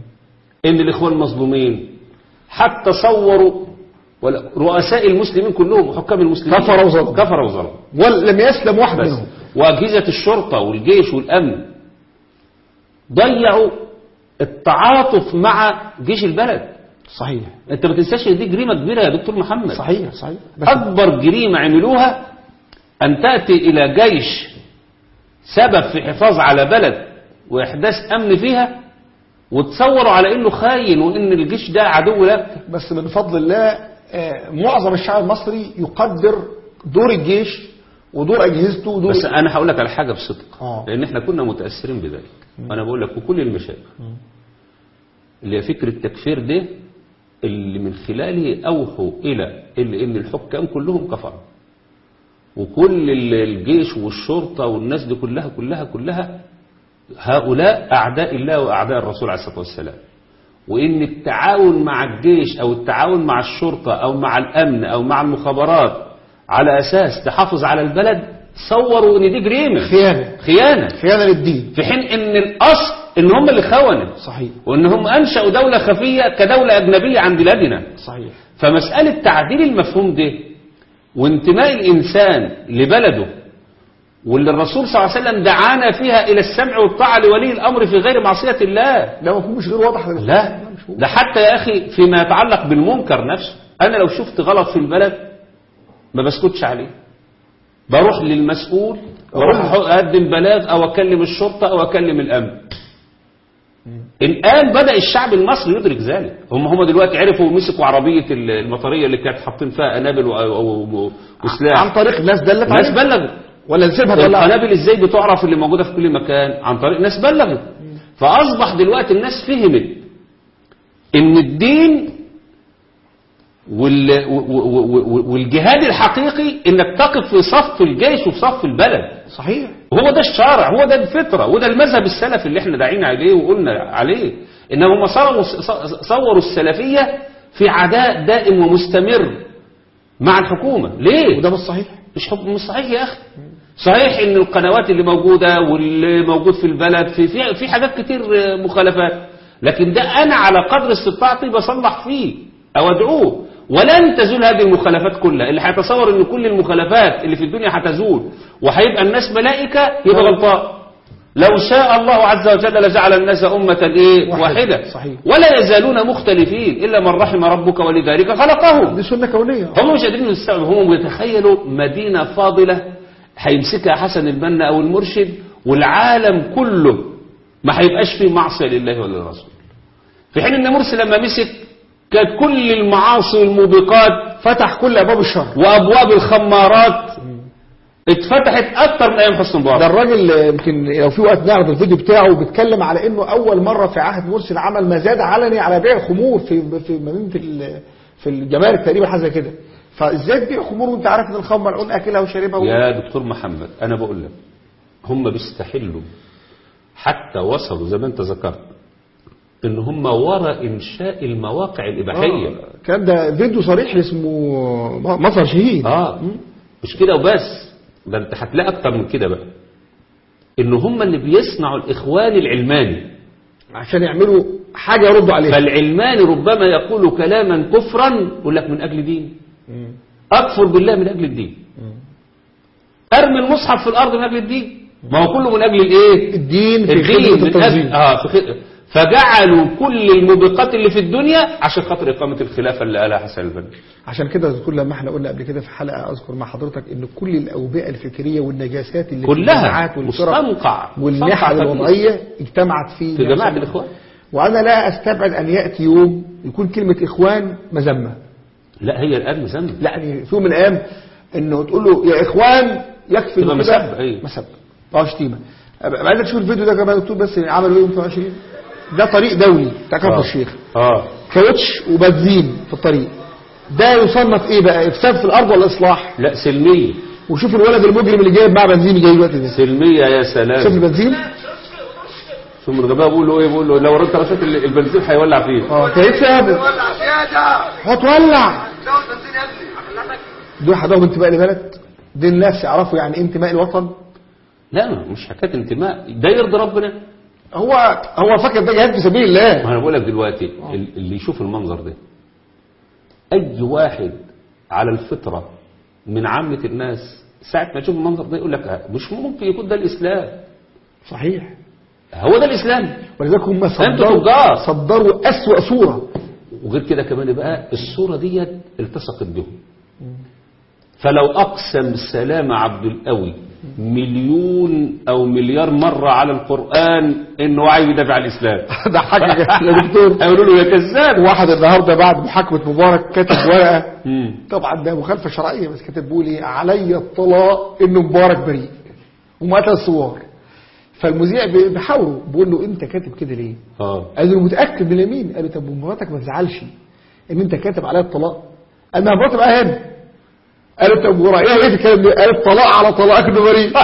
إن الإخوان مظلومين حتى صوروا ولا- رؤساء المسلمين كلهم وحكام المسلمين كفروا وظلموا. كفروا وظلموا ولم يسلم واحد بس منهم وأجهزة الشرطة والجيش والأمن ضيعوا التعاطف مع جيش البلد صحيح انت ما تنساش ان دي جريمة كبيرة يا دكتور محمد صحيح صحيح بس أكبر جريمة عملوها أن تأتي إلى جيش سبب في حفاظ على بلد وإحداث أمن فيها وتصوروا على إنه خاين وإن الجيش ده عدو لك بس من فضل الله آه، معظم الشعب المصري يقدر دور الجيش ودور اجهزته ودور بس أنا هقول لك على حاجة بصدق آه. لأن إحنا كنا متأثرين بذلك وأنا بقول لك وكل المشايخ اللي هي فكرة التكفير ده اللي من خلاله أوحوا إلى اللي إن الحكام كلهم كفروا وكل ال- الجيش والشرطة والناس دي كلها كلها كلها هؤلاء أعداء الله وأعداء الرسول عليه الصلاة والسلام وإن التعاون مع الجيش أو التعاون مع الشرطة أو مع الأمن أو مع المخابرات على أساس تحافظ على البلد صوروا إن دي جريمة خيانه خيانة خيانه للدين في حين إن الأصل إن هم اللي خونوا صحيح وإن هم أنشأوا دولة خفية كدولة أجنبية عن بلادنا صحيح فمسألة تعديل المفهوم ده وانتماء الإنسان لبلده واللي الرسول صلى الله عليه وسلم دعانا فيها إلى السمع والطاعة لولي الأمر في غير معصية الله لا مفهوم مش غير واضح لا مش مفهوم. ده حتى يا أخي فيما يتعلق بالمنكر نفسه أنا لو شفت غلط في البلد ما بسكتش عليه بروح للمسؤول واروح اقدم بلاغ او اكلم الشرطه او اكلم الامن الآن بدأ الشعب المصري يدرك ذلك هم هم دلوقتي عرفوا مسكوا عربية المطرية اللي كانت حاطين فيها قنابل و- و- و- وسلاح عن طريق ناس دلت ناس عليه بلغت ولا نسيبها تطلع القنابل ازاي بتعرف اللي موجودة في كل مكان عن طريق ناس بلغت فأصبح دلوقتي الناس فهمت ان الدين وال... و- و- و- والجهاد الحقيقي انك تقف في صف الجيش وفي صف البلد صحيح هو ده الشرع هو ده الفطرة وده المذهب السلفي اللي احنا داعين عليه وقلنا عليه ان هم صوروا, صوروا السلفية في عداء دائم ومستمر مع الحكومة ليه؟ وده مش صحيح مش حكم مش صحيح يا اخي صحيح ان القنوات اللي موجودة واللي موجود في البلد في في, في حاجات كتير مخالفات لكن ده انا على قدر استطاعتي بصلح فيه او ادعوه ولن تزول هذه المخالفات كلها اللي هيتصور ان كل المخالفات اللي في الدنيا هتزول وهيبقى الناس ملائكة يبقى غلطان لو شاء الله عز وجل لجعل الناس أمة إيه واحدة. واحدة صحيح. ولا يزالون مختلفين إلا من رحم ربك ولذلك خلقهم دي سنة كونية هم مش قادرين يستوعبوا هم بيتخيلوا مدينة فاضلة هيمسكها حسن البنا أو المرشد والعالم كله ما هيبقاش فيه معصية لله ولا للرسول في حين ان مرسي لما مسك كانت كل المعاصي والموبقات فتح كل أبواب الشر وأبواب الخمارات اتفتحت أكتر من أيام حسن ده مبارك الراجل يمكن لو في وقت نعرض الفيديو بتاعه بيتكلم على انه اول مره في عهد مرسي عمل مزاد علني على بيع الخمور في في مدينه ال- في الجمارك تقريبا حاجه زي كده فازاي تبيع خمور وانت عارف ان الخمر ملعون اكلها وشاربها و... يا دكتور محمد أنا بقول لك هم بيستحلوا حتى وصلوا زي ما أنت ذكرت إن هم ورا إنشاء المواقع الإباحية آه، الكلام ده فيديو صريح اسمه م- مظهر شهيد آه مش كده وبس ده أنت هتلاقي أكتر من كده بقى إن هم اللي بيصنعوا الإخوان العلماني عشان يعملوا حاجه يردوا عليها فالعلماني ربما يقول كلاما كفرا يقول لك من أجل دين أكفر بالله من أجل الدين أرمي المصحف في الأرض من أجل الدين ما هو كله من أجل الإيه الدين في الدين خدمه من التنظيم أجل آه في خد... فجعلوا كل الموبقات اللي في الدنيا عشان خاطر إقامة الخلافة اللي قالها حسن البنا عشان كده اذكر لما احنا قلنا قبل كده في حلقه اذكر مع حضرتك ان كل الاوبئه الفكريه والنجاسات اللي في كلها الجماعات والفرق مستنقع والنحل مستنقع الوضعيه اجتمعت في في جماعة الإخوان وانا لا استبعد ان ياتي يوم يكون كلمه اخوان مذمه لا هي الآن مذنب لا يعني في يوم من الايام انه تقول له يا اخوان يكفي تبقى إنه كده مسبة، أيوة. مسبه اه شتيمه أبقى عايزك تشوف الفيديو ده كمان دكتور بس عملوا ايه 22 ده طريق دولي بتاع كفر آه. الشيخ آه كاوتش وبنزين في الطريق ده يصنف ايه بقى افساد في الارض ولا اصلاح لا سلمية وشوف الولد المجرم اللي جايب معاه بنزين جاي دلوقتي ده سلمية يا شوف سلام البنزين شوف من الغباء بيقول له ايه بيقول له لو انت رشيت ال- البنزين هيولع فيه اه كيف ثابت هتولع دول حضرهم انتماء لبلد دي الناس يعرفوا يعني ايه انتماء الوطن لا مش حكايه انتماء ده يرضي ربنا هو هو فاكر ده جهاد في سبيل الله ما انا بقول لك دلوقتي ال- اللي يشوف المنظر ده اي واحد على الفطره من عامه الناس ساعه ما يشوف المنظر ده يقول لك آه، مش ممكن يكون ده الاسلام صحيح هو ده الاسلام ولذلك هم أنتوا صدروا تجار. صدروا أسوأ صورة وغير كده كمان بقى الصوره ديت التصقت بهم فلو اقسم سلام عبد القوي مليون او مليار مره على القران انه عايز يدافع عن الاسلام ده حاجة يا دكتور هيقولوا له يا كذاب واحد النهاردة بعد محاكمة مبارك كاتب ورقة مم. طبعا ده مخالفة شرعية بس كاتب بيقول ايه علي الطلاق انه مبارك بريء ومقتل الصور فالمذيع بي- بيحاوره بيقول له انت كاتب كده ليه؟ اه قال له متاكد من اليمين قال له طب ومراتك ما تزعلش ان انت كاتب عليها الطلاق قال ما مراتي بقى هنا قال له طب ورايها ايه في الكلام ده قال الطلاق على طلاقك ده بريء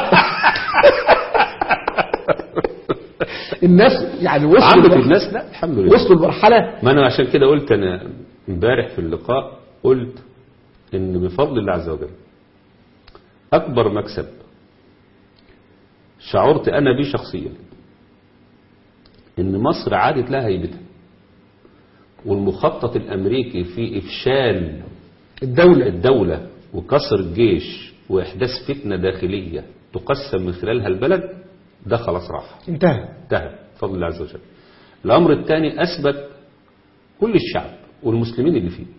الناس يعني وصلوا عامة لمرحلة- الناس لا الحمد لله وصلوا لمرحله ما انا عشان كده قلت انا امبارح في اللقاء قلت ان بفضل الله عز وجل اكبر مكسب شعرت انا بيه شخصيا ان مصر عادت لها هيبتها والمخطط الامريكي في افشال الدوله الدولة وكسر الجيش واحداث فتنة داخلية تقسم من خلالها البلد ده خلاص راح انتهى انتهى بفضل الله عز وجل الأمر الثاني أثبت كل الشعب والمسلمين اللي فيه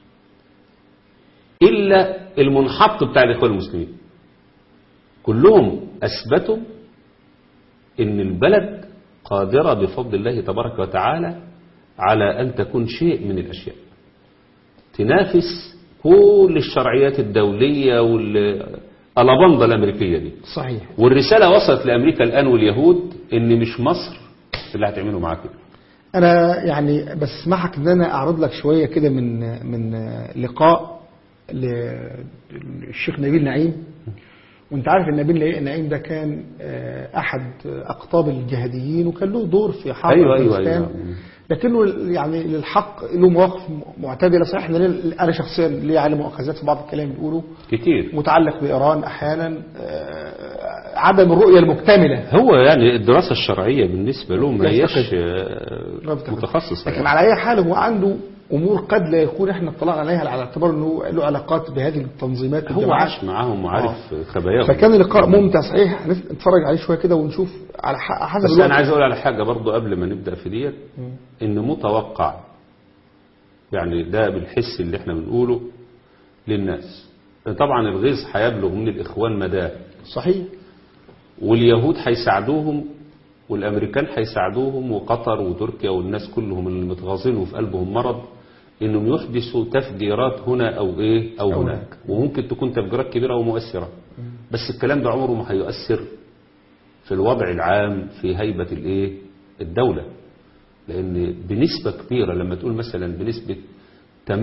إلا المنحط بتاع الإخوان المسلمين كلهم أثبتوا إن البلد قادرة بفضل الله تبارك وتعالى على أن تكون شيء من الأشياء تنافس كل الشرعيات الدولية والألاباندا الأمريكية دي صحيح والرسالة وصلت لأمريكا الآن واليهود إن مش مصر اللي هتعملوا معاك كده انا يعني بسمحك ان انا اعرض لك شويه كده من من لقاء للشيخ نبيل نعيم وانت عارف ان نبيل نعيم ده كان آه، احد اقطاب الجهاديين وكان له دور في حرب أيوة، أيوة، افغانستان أيوة. لكنه يعني للحق له مواقف معتدله صحيح ان أنا- انا شخصيا لي على مؤاخذات في بعض الكلام اللي بيقوله كتير متعلق بايران احيانا آه، عدم الرؤيه المكتمله هو يعني الدراسة الشرعية بالنسبة له ما يفتقد. هيش آه، يفتقد. متخصص لكن يعني. على اي حال هو عنده امور قد لا يكون احنا اطلعنا عليها على اعتبار انه له علاقات بهذه التنظيمات هو والجماعات. عاش معاهم وعارف خباياهم فكان اللقاء ممتع صحيح نتفرج عليه شويه كده ونشوف على ح- حسب بس الوقت. انا عايز اقول على حاجه برضو قبل ما نبدا في ديت ان متوقع يعني ده بالحس اللي احنا بنقوله للناس طبعا الغيظ هيبلغ من الاخوان مداه صحيح واليهود هيساعدوهم والامريكان هيساعدوهم وقطر وتركيا والناس كلهم اللي متغاظين وفي قلبهم مرض انهم يحدثوا تفجيرات هنا او ايه او, أو هناك هناك. وممكن تكون تفجيرات كبيره ومؤثره بس الكلام ده عمره ما هيؤثر في الوضع العام في هيبه الايه الدوله لان بنسبه كبيره لما تقول مثلا بنسبه 98%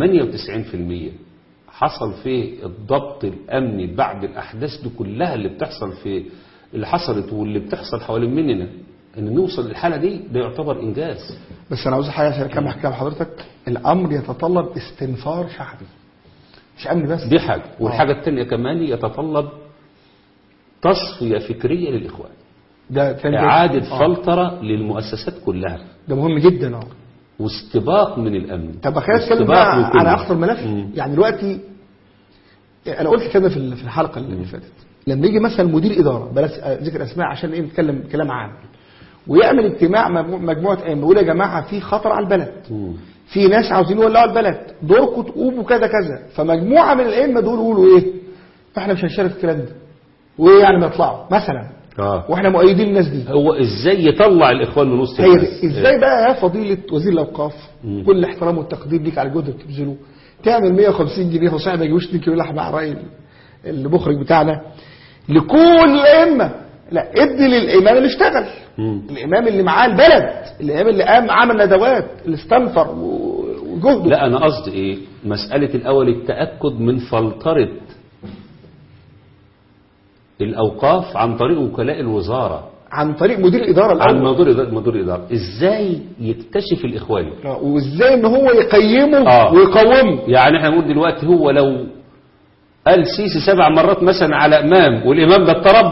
حصل فيه الضبط الامني بعد الاحداث دي كلها اللي بتحصل في اللي حصلت واللي بتحصل حوالين مننا ان نوصل للحاله دي ده يعتبر انجاز بس انا عاوز حاجه عشان كم احكام حضرتك الامر يتطلب استنفار شعبي مش امن بس دي حاجه والحاجه الثانيه كمان يتطلب تصفيه فكريه للاخوان ده تاني اعاده آه. فلتره للمؤسسات كلها ده مهم جدا اه واستباق من الامن طب خلينا نتكلم واستباق بقى من كل- على اخطر ملف مم. يعني دلوقتي انا قلت كده في ال- في الحلقه اللي فاتت لما يجي مثلا مدير اداره بلاش ذكر اسماء عشان ايه نتكلم كلام عام ويعمل اجتماع مجموعه مجموعة ايام بيقول يا جماعه في خطر على البلد مم. في ناس عاوزين يولعوا البلد دوركم تقوموا كذا كذا فمجموعه من الائمه دول يقولوا ايه احنا مش هنشارك في الكلام ده وايه يعني ما يطلعوا مثلا اه واحنا مؤيدين الناس دي هو ازاي يطلع الاخوان من وسط هي الناس دي. ازاي بقى يا فضيله وزير الاوقاف مم. كل احترام والتقدير ليك على الجهد اللي بتبذله تعمل 150 جنيه فصاحي ما يجيبوش 2 كيلو لحمه على الراي المخرج بتاعنا لكل الائمه لا ادي للامام اللي اشتغل مم. الامام اللي معاه البلد الامام اللي قام عمل ندوات اللي استنفر و- وجهده لا انا قصدي ايه مساله الاول التاكد من فلتره الاوقاف عن طريق وكلاء الوزاره عن طريق مدير الاداره عن الاول مدير مدير الاداره ازاي يكتشف الاخواني آه، وازاي ان هو يقيمه آه. ويقومه يعني احنا نقول دلوقتي هو لو قال سيسي سبع مرات مثلا على امام والامام ده اضطرب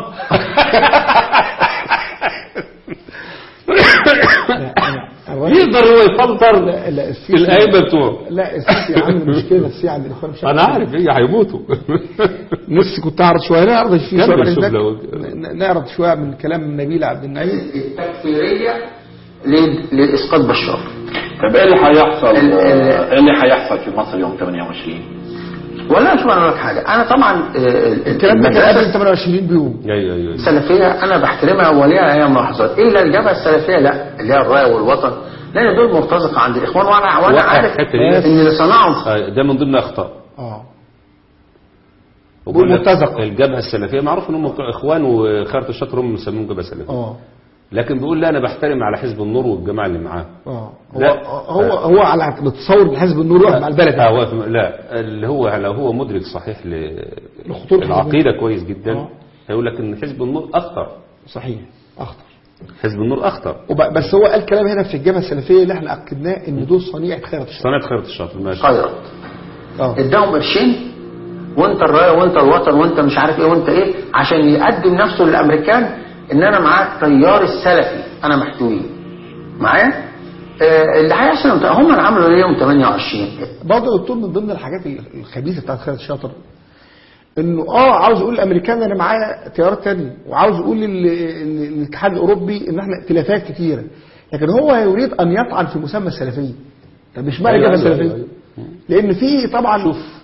الراجل- يقدر هو يفلتر لا لا في السيسي الائمه بتوعه لا السيسي عامل مشكله السيسي عند الاخوان بشكل انا عارف ايه هيموتوا نفسي كنت اعرض شويه نعرض في كمل شويه بعد شوف ذلك. لو- ن- نعرض شويه من كلام نبيل عبد النعيم التكفيرية لل- لإسقاط بشار طب ايه اللي هيحصل ال- ال- ايه اللي هيحصل في مصر يوم 28 ولا شو أنا لك حاجة أنا طبعا آه، الكلام ده كان قبل المدرسة 28 بيوم ايوه ايوه السلفية أنا بحترمها وليها هي ملاحظات إلا الجبهة السلفية لا اللي هي الراية والوطن لأن دول مرتزقة عند الإخوان وأنا وأنا وقع عارف الحتة دي. إن اللي صنعهم آه، ده من ضمن اخطاء اه وبقول لك مرتزقة. الجبهه السلفيه معروف ان هم بتوع اخوان وخيرة الشطر هم مسمينهم جبهه سلفيه اه لكن بيقول لا انا بحترم على حزب النور والجماعه اللي معاه اه هو لا. هو هو على بتصور ان حزب النور يقف مع البلد آه، هو لا اللي هو لو هو مدرك صحيح لخطورة العقيده كويس جدا آه. هيقول لك ان حزب النور اخطر صحيح اخطر حزب النور اخطر وب- بس هو قال كلام هنا في الجبهه السلفيه اللي احنا اكدناه ان دول صنيعه خيرة الشر صنعت خيرة الشاطر ماشي خيرت اه اداهم قرشين وانت الرايه وانت الوطن وانت مش عارف ايه وانت ايه عشان يقدم نفسه للامريكان ان انا معاك التيار السلفي انا محتوي معايا آه اللي هيحصل يوم- هم اللي عملوا ايه يوم 28 برضه يا دكتور من ضمن الحاجات الخبيثه بتاعت خيرة الشاطر انه اه عاوز يقول الامريكان انا معايا تيارات تانية وعاوز يقول لل- لل- للاتحاد الاوروبي ان احنا ائتلافات كتيره لكن هو يريد ان يطعن في مسمى السلفيه طب مش معنى أيوة، الجبهه أيوة، السلفيه أيوة، لان في طبعا شوف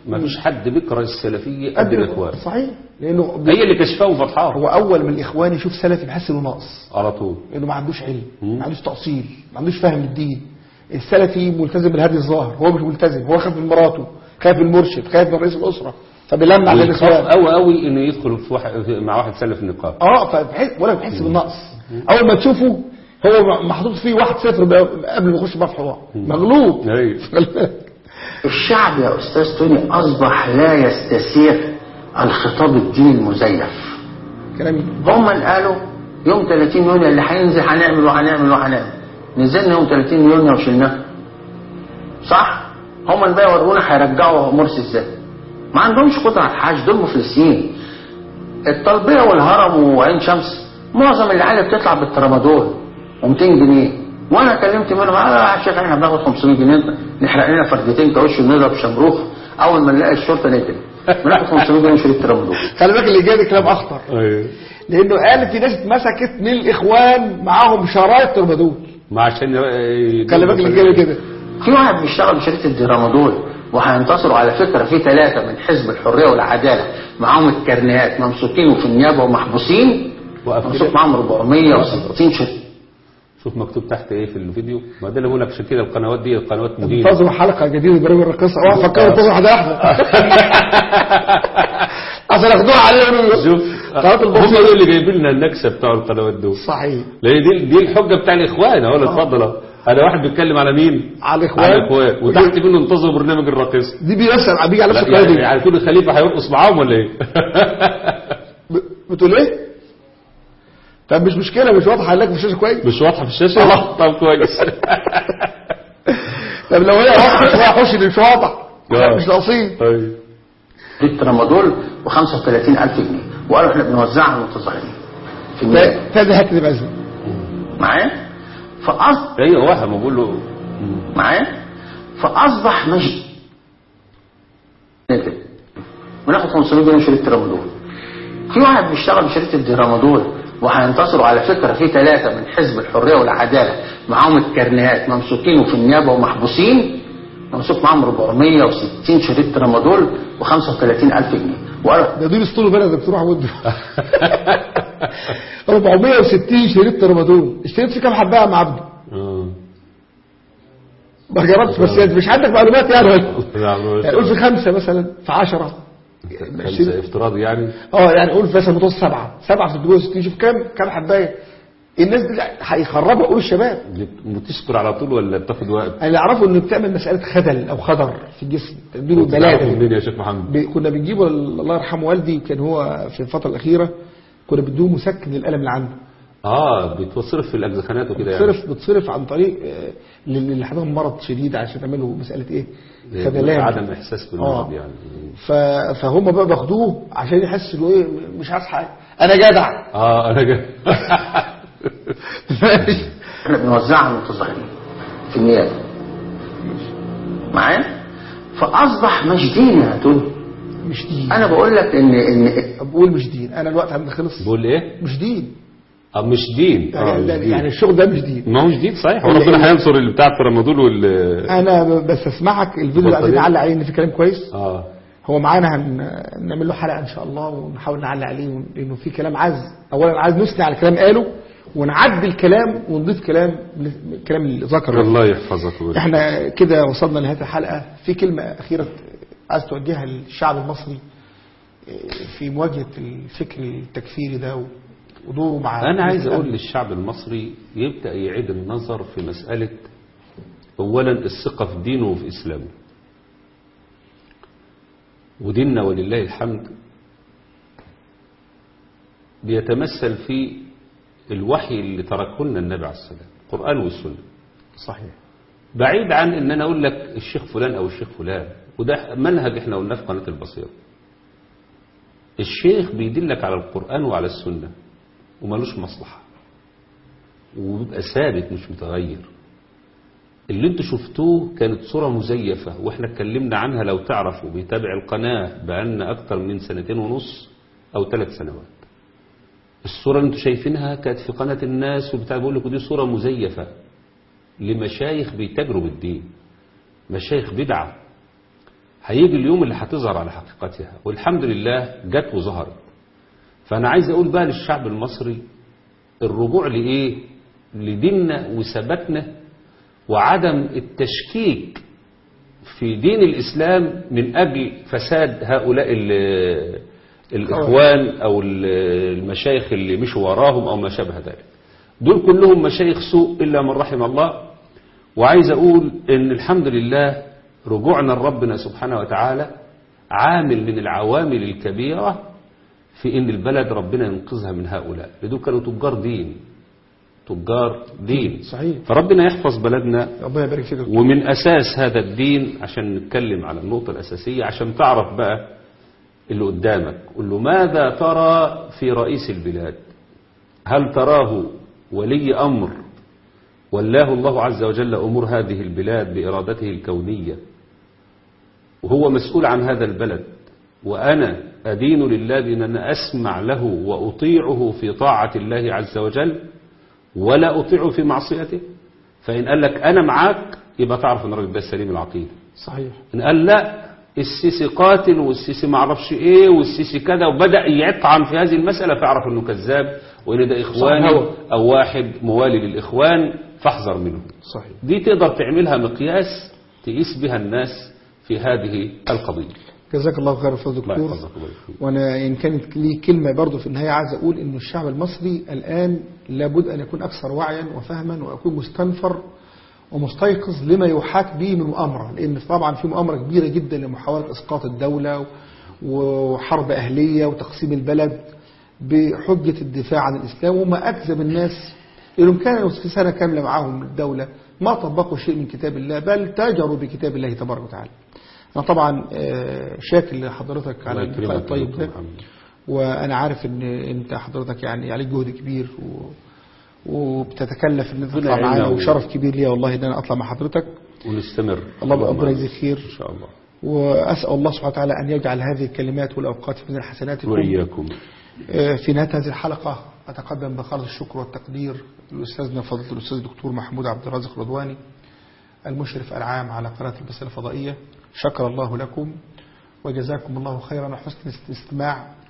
ما فيش حد بيكره السلفية قد قد الإخوان صحيح لانه بي- هي اللي كشفاه وفتحاه هو اول من الاخوان يشوف سلفي بيحس انه ناقص على طول انه ما عندوش علم مم. ما عندوش تأصيل ما عندوش فهم للدين السلفي ملتزم بالهدي الظاهر هو مش ملتزم هو خايف من مراته خايف من المرشد خايف من رئيس الاسره فبيلمع على ويخاف الاسلام قوي قوي انه يدخل في واحد في- مع واحد سلف النقاب اه فبحس ولا بيحس بالنقص اول ما تشوفه هو محطوط فيه واحد صفر قبل ما يخش بقى في حوار مغلوب ايوه خلي بالك. الشعب يا أستاذ توني أصبح لا يستسيغ الخطاب الديني المزيف كلامي هم قالوا يوم 30 يونيو اللي هينزل هنعمل وهنعمل وهنعمل نزلنا يوم 30 يونيو وشلناه صح هم اللي بقى ورونا هيرجعوا مرسي ازاي ما عندهمش قدره على الحاج دول مفلسين الطلبيه والهرم وعين شمس معظم العيال بتطلع بالترامادول و200 جنيه وانا كلمت منهم قالوا يا شيخ احنا بناخد 500 جنيه نحرق لنا فردتين كاوتش ونضرب شمروخ اول ما نلاقي الشرطه نقتل بناخد 500 جنيه نشتري الترامادول خلي بالك اللي جاي ده كلام اخطر ايوه لانه قال في ناس اتمسكت من الاخوان معاهم شرايط ترمدول ما عشان ي- خلي بالك اللي جاي كده في واحد بيشتغل بشركه الدرامادول وهينتصروا على فكره في ثلاثه من حزب الحريه والعداله معاهم الكرنيهات ممسوكين وفي النيابه ومحبوسين وقف ممسوك كده. معاهم 460 شركه شوف مكتوب تحت ايه في الفيديو ما ده اللي بقول لك عشان كده القنوات دي قنوات مهينه انتظروا حلقه جديده برنامج الرقصه اوعى تفكروا انتظروا واحده واحده عشان ياخدوها علينا شوف قناه هم البصير دول اللي جايبين لنا النكسه بتاع القنوات دول صحيح لان دي دي الحجه بتاع الاخوان اهو اتفضل اهو هذا واحد بيتكلم على مين؟ على الاخوان على الاخوان وتحت منه انتظروا برنامج الراقصه دي بيمثل بيجي على نفس لا القناه يعني دي يعني كل خليفه هيرقص معاهم ولا ايه؟ ب- بتقول ايه؟ طب مش مشكله مش واضحه عليك في الشاشه كويس مش واضحه في الشاشه؟ طب كويس طب لو هي واضحه شويه حوش اللي مش واضح آه. مش ناقصين طيب الترامادول ب 35000 جنيه وقالوا احنا بنوزعها على المتظاهرين في النيابه فادي هات لي بأذن معايا فأص... ايوه واحد ما بقول له معايا فاصبح مش نكد بناخد 500 جنيه شريط ترامادول في واحد بيشتغل بشركه الدرامادول وهينتصروا على فكره في ثلاثه من حزب الحريه والعداله معاهم الكرنيهات ممسوكين وفي النيابه ومحبوسين ممسوك معاهم 460 شريط ترامادول و35000 جنيه وقالوا ده دول اسطول بلد يا دكتور محمود 460 شريط ترمادول اشتريت في كام حبايه مع عبده اه ما جربتش بس يعني مش عندك معلومات يعني ولا نعم، يعني قول في خمسه مثلا في 10 خمسة افتراضي يعني اه يعني قول مثلا متوسط سبعه سبعه في 360 شوف كام كام حبايه الناس دي هيخربوا قول الشباب بتسكر على طول ولا بتاخد وقت؟ اللي يعرفوا انه بتعمل مساله خدل او خضر في الجسم تديله بتعرفوا بلاده منين يا شيخ محمد؟ ب- كنا بنجيبه الله يرحمه والدي كان هو في الفتره الاخيره كنا بنديه مسكن للالم اللي عنده اه بتوصرف في الاجزخانات وكده يعني بتصرف بتصرف عن طريق آه، للي اللي عندهم مرض شديد عشان يعملوا مساله ايه يعني خدلان عدم احساس بالمرض آه. يعني ف- فهم بقى باخدوه عشان يحس انه ايه مش عايز حاجه انا جدع اه انا جاي احنا بنوزعها على المتظاهرين في النيابه معايا فاصبح مش دين يا توني مش دين انا بقول لك ان ان طب قول مش دين انا الوقت عندي خلص بقول ايه؟ مش دين اه مش دين اه يعني, مش يعني, دين. يعني الشغل ده مش دين ما هو مش دين صحيح اللي- وربنا هينصر اللي بتاع الترامادول وال انا ب- بس اسمعك الفيديو اللي عايزين البطارية؟ نعلق عليه ان في كلام كويس اه هو معانا هنعمل له حلقه ان شاء الله ونحاول نعلق عليه ون- لانه في كلام عايز اولا عايز نثني على كلام قاله ونعدل كلام ونضيف كلام الكلام اللي ذكره الله يحفظك ويرحمك. احنا كده وصلنا لنهايه الحلقه في كلمه اخيره عايز توجهها للشعب المصري في مواجهه الفكر التكفيري ده ودوره مع انا عايز اقول للشعب المصري يبدا يعيد النظر في مساله اولا الثقه في دينه وفي اسلامه وديننا ولله الحمد بيتمثل في الوحي اللي تركه لنا النبي عليه السلام القران والسنه صحيح بعيد عن ان انا اقول لك الشيخ فلان او الشيخ فلان وده منهج احنا قلناه في قناه البصيره الشيخ بيدلك على القران وعلى السنه ومالوش مصلحه وبيبقى ثابت مش متغير اللي انتوا شفتوه كانت صورة مزيفة واحنا اتكلمنا عنها لو تعرفوا بيتابع القناة بقالنا اكتر من سنتين ونص او ثلاث سنوات الصورة اللي انتوا شايفينها كانت في قناة الناس وبتاع بقول لكم دي صورة مزيفة لمشايخ بيتاجروا بالدين مشايخ بدعة هيجي اليوم اللي هتظهر على حقيقتها والحمد لله جت وظهرت فأنا عايز أقول بقى للشعب المصري الرجوع لإيه لديننا وثباتنا وعدم التشكيك في دين الإسلام من أجل فساد هؤلاء ال- الإخوان أو ال- المشايخ اللي مشوا وراهم أو ما شابه ذلك دول كلهم مشايخ سوء إلا من رحم الله وعايز أقول إن الحمد لله رجوعنا لربنا سبحانه وتعالى عامل من العوامل الكبيرة في إن البلد ربنا ينقذها من هؤلاء دول كانوا تجار دين تجار دين صحيح. فربنا يحفظ بلدنا ربنا يبارك فيك ومن أساس هذا الدين عشان نتكلم على النقطة الأساسية عشان تعرف بقى اللي قدامك قل له ماذا ترى في رئيس البلاد هل تراه ولي أمر ولاه الله عز وجل أمور هذه البلاد بإرادته الكونية وهو مسؤول عن هذا البلد وأنا أدين لله بأن أنا أسمع له وأطيعه في طاعة الله عز وجل ولا أطيعه في معصيته فإن قال لك أنا معاك يبقى تعرف أن الراجل ده سليم العقيدة صحيح إن قال لا السيسي قاتل والسيسي معرفش ايه والسيسي كذا وبدأ يطعن في هذه المسألة فاعرف انه كذاب وان ده اخواني هو. او واحد موالي للاخوان فاحذر منه صحيح دي تقدر تعملها مقياس تقيس بها الناس في هذه القضية جزاك الله خير استاذ الله دكتور يحفظك ويبارك فيك. وانا ان كانت لي كلمه برضه في النهايه عايز اقول انه الشعب المصري الان لابد ان يكون اكثر وعيا وفهما ويكون مستنفر ومستيقظ لما يحاك به من مؤامره لان طبعا في مؤامره كبيره جدا لمحاوله اسقاط الدوله وحرب اهليه وتقسيم البلد بحجه الدفاع عن الاسلام وما اكذب الناس لانهم كانوا في سنه كامله معاهم الدوله ما طبقوا شيء من كتاب الله بل تاجروا بكتاب الله تبارك وتعالى انا طبعا آه، شاكر لحضرتك على الله اللقاء يكرمك يا الطيب دكتور ده محمد. وانا عارف ان انت حضرتك يعني عليك جهد كبير و... وبتتكلف ان انت ربنا تطلع معانا يعيننا و- وشرف كبير ليا والله ان انا اطلع مع حضرتك ونستمر الله ربنا يجزيك خير ان شاء الله واسال الله سبحانه وتعالى ان يجعل هذه الكلمات والاوقات من حسناتكم واياكم آه، في نهايه هذه الحلقه اتقدم بخالص الشكر والتقدير لاستاذنا فضيله الاستاذ الدكتور محمود عبد الرازق رضواني المشرف العام على قناه البصيره الفضائيه شكر الله لكم وجزاكم الله خيرا وحسن الاستماع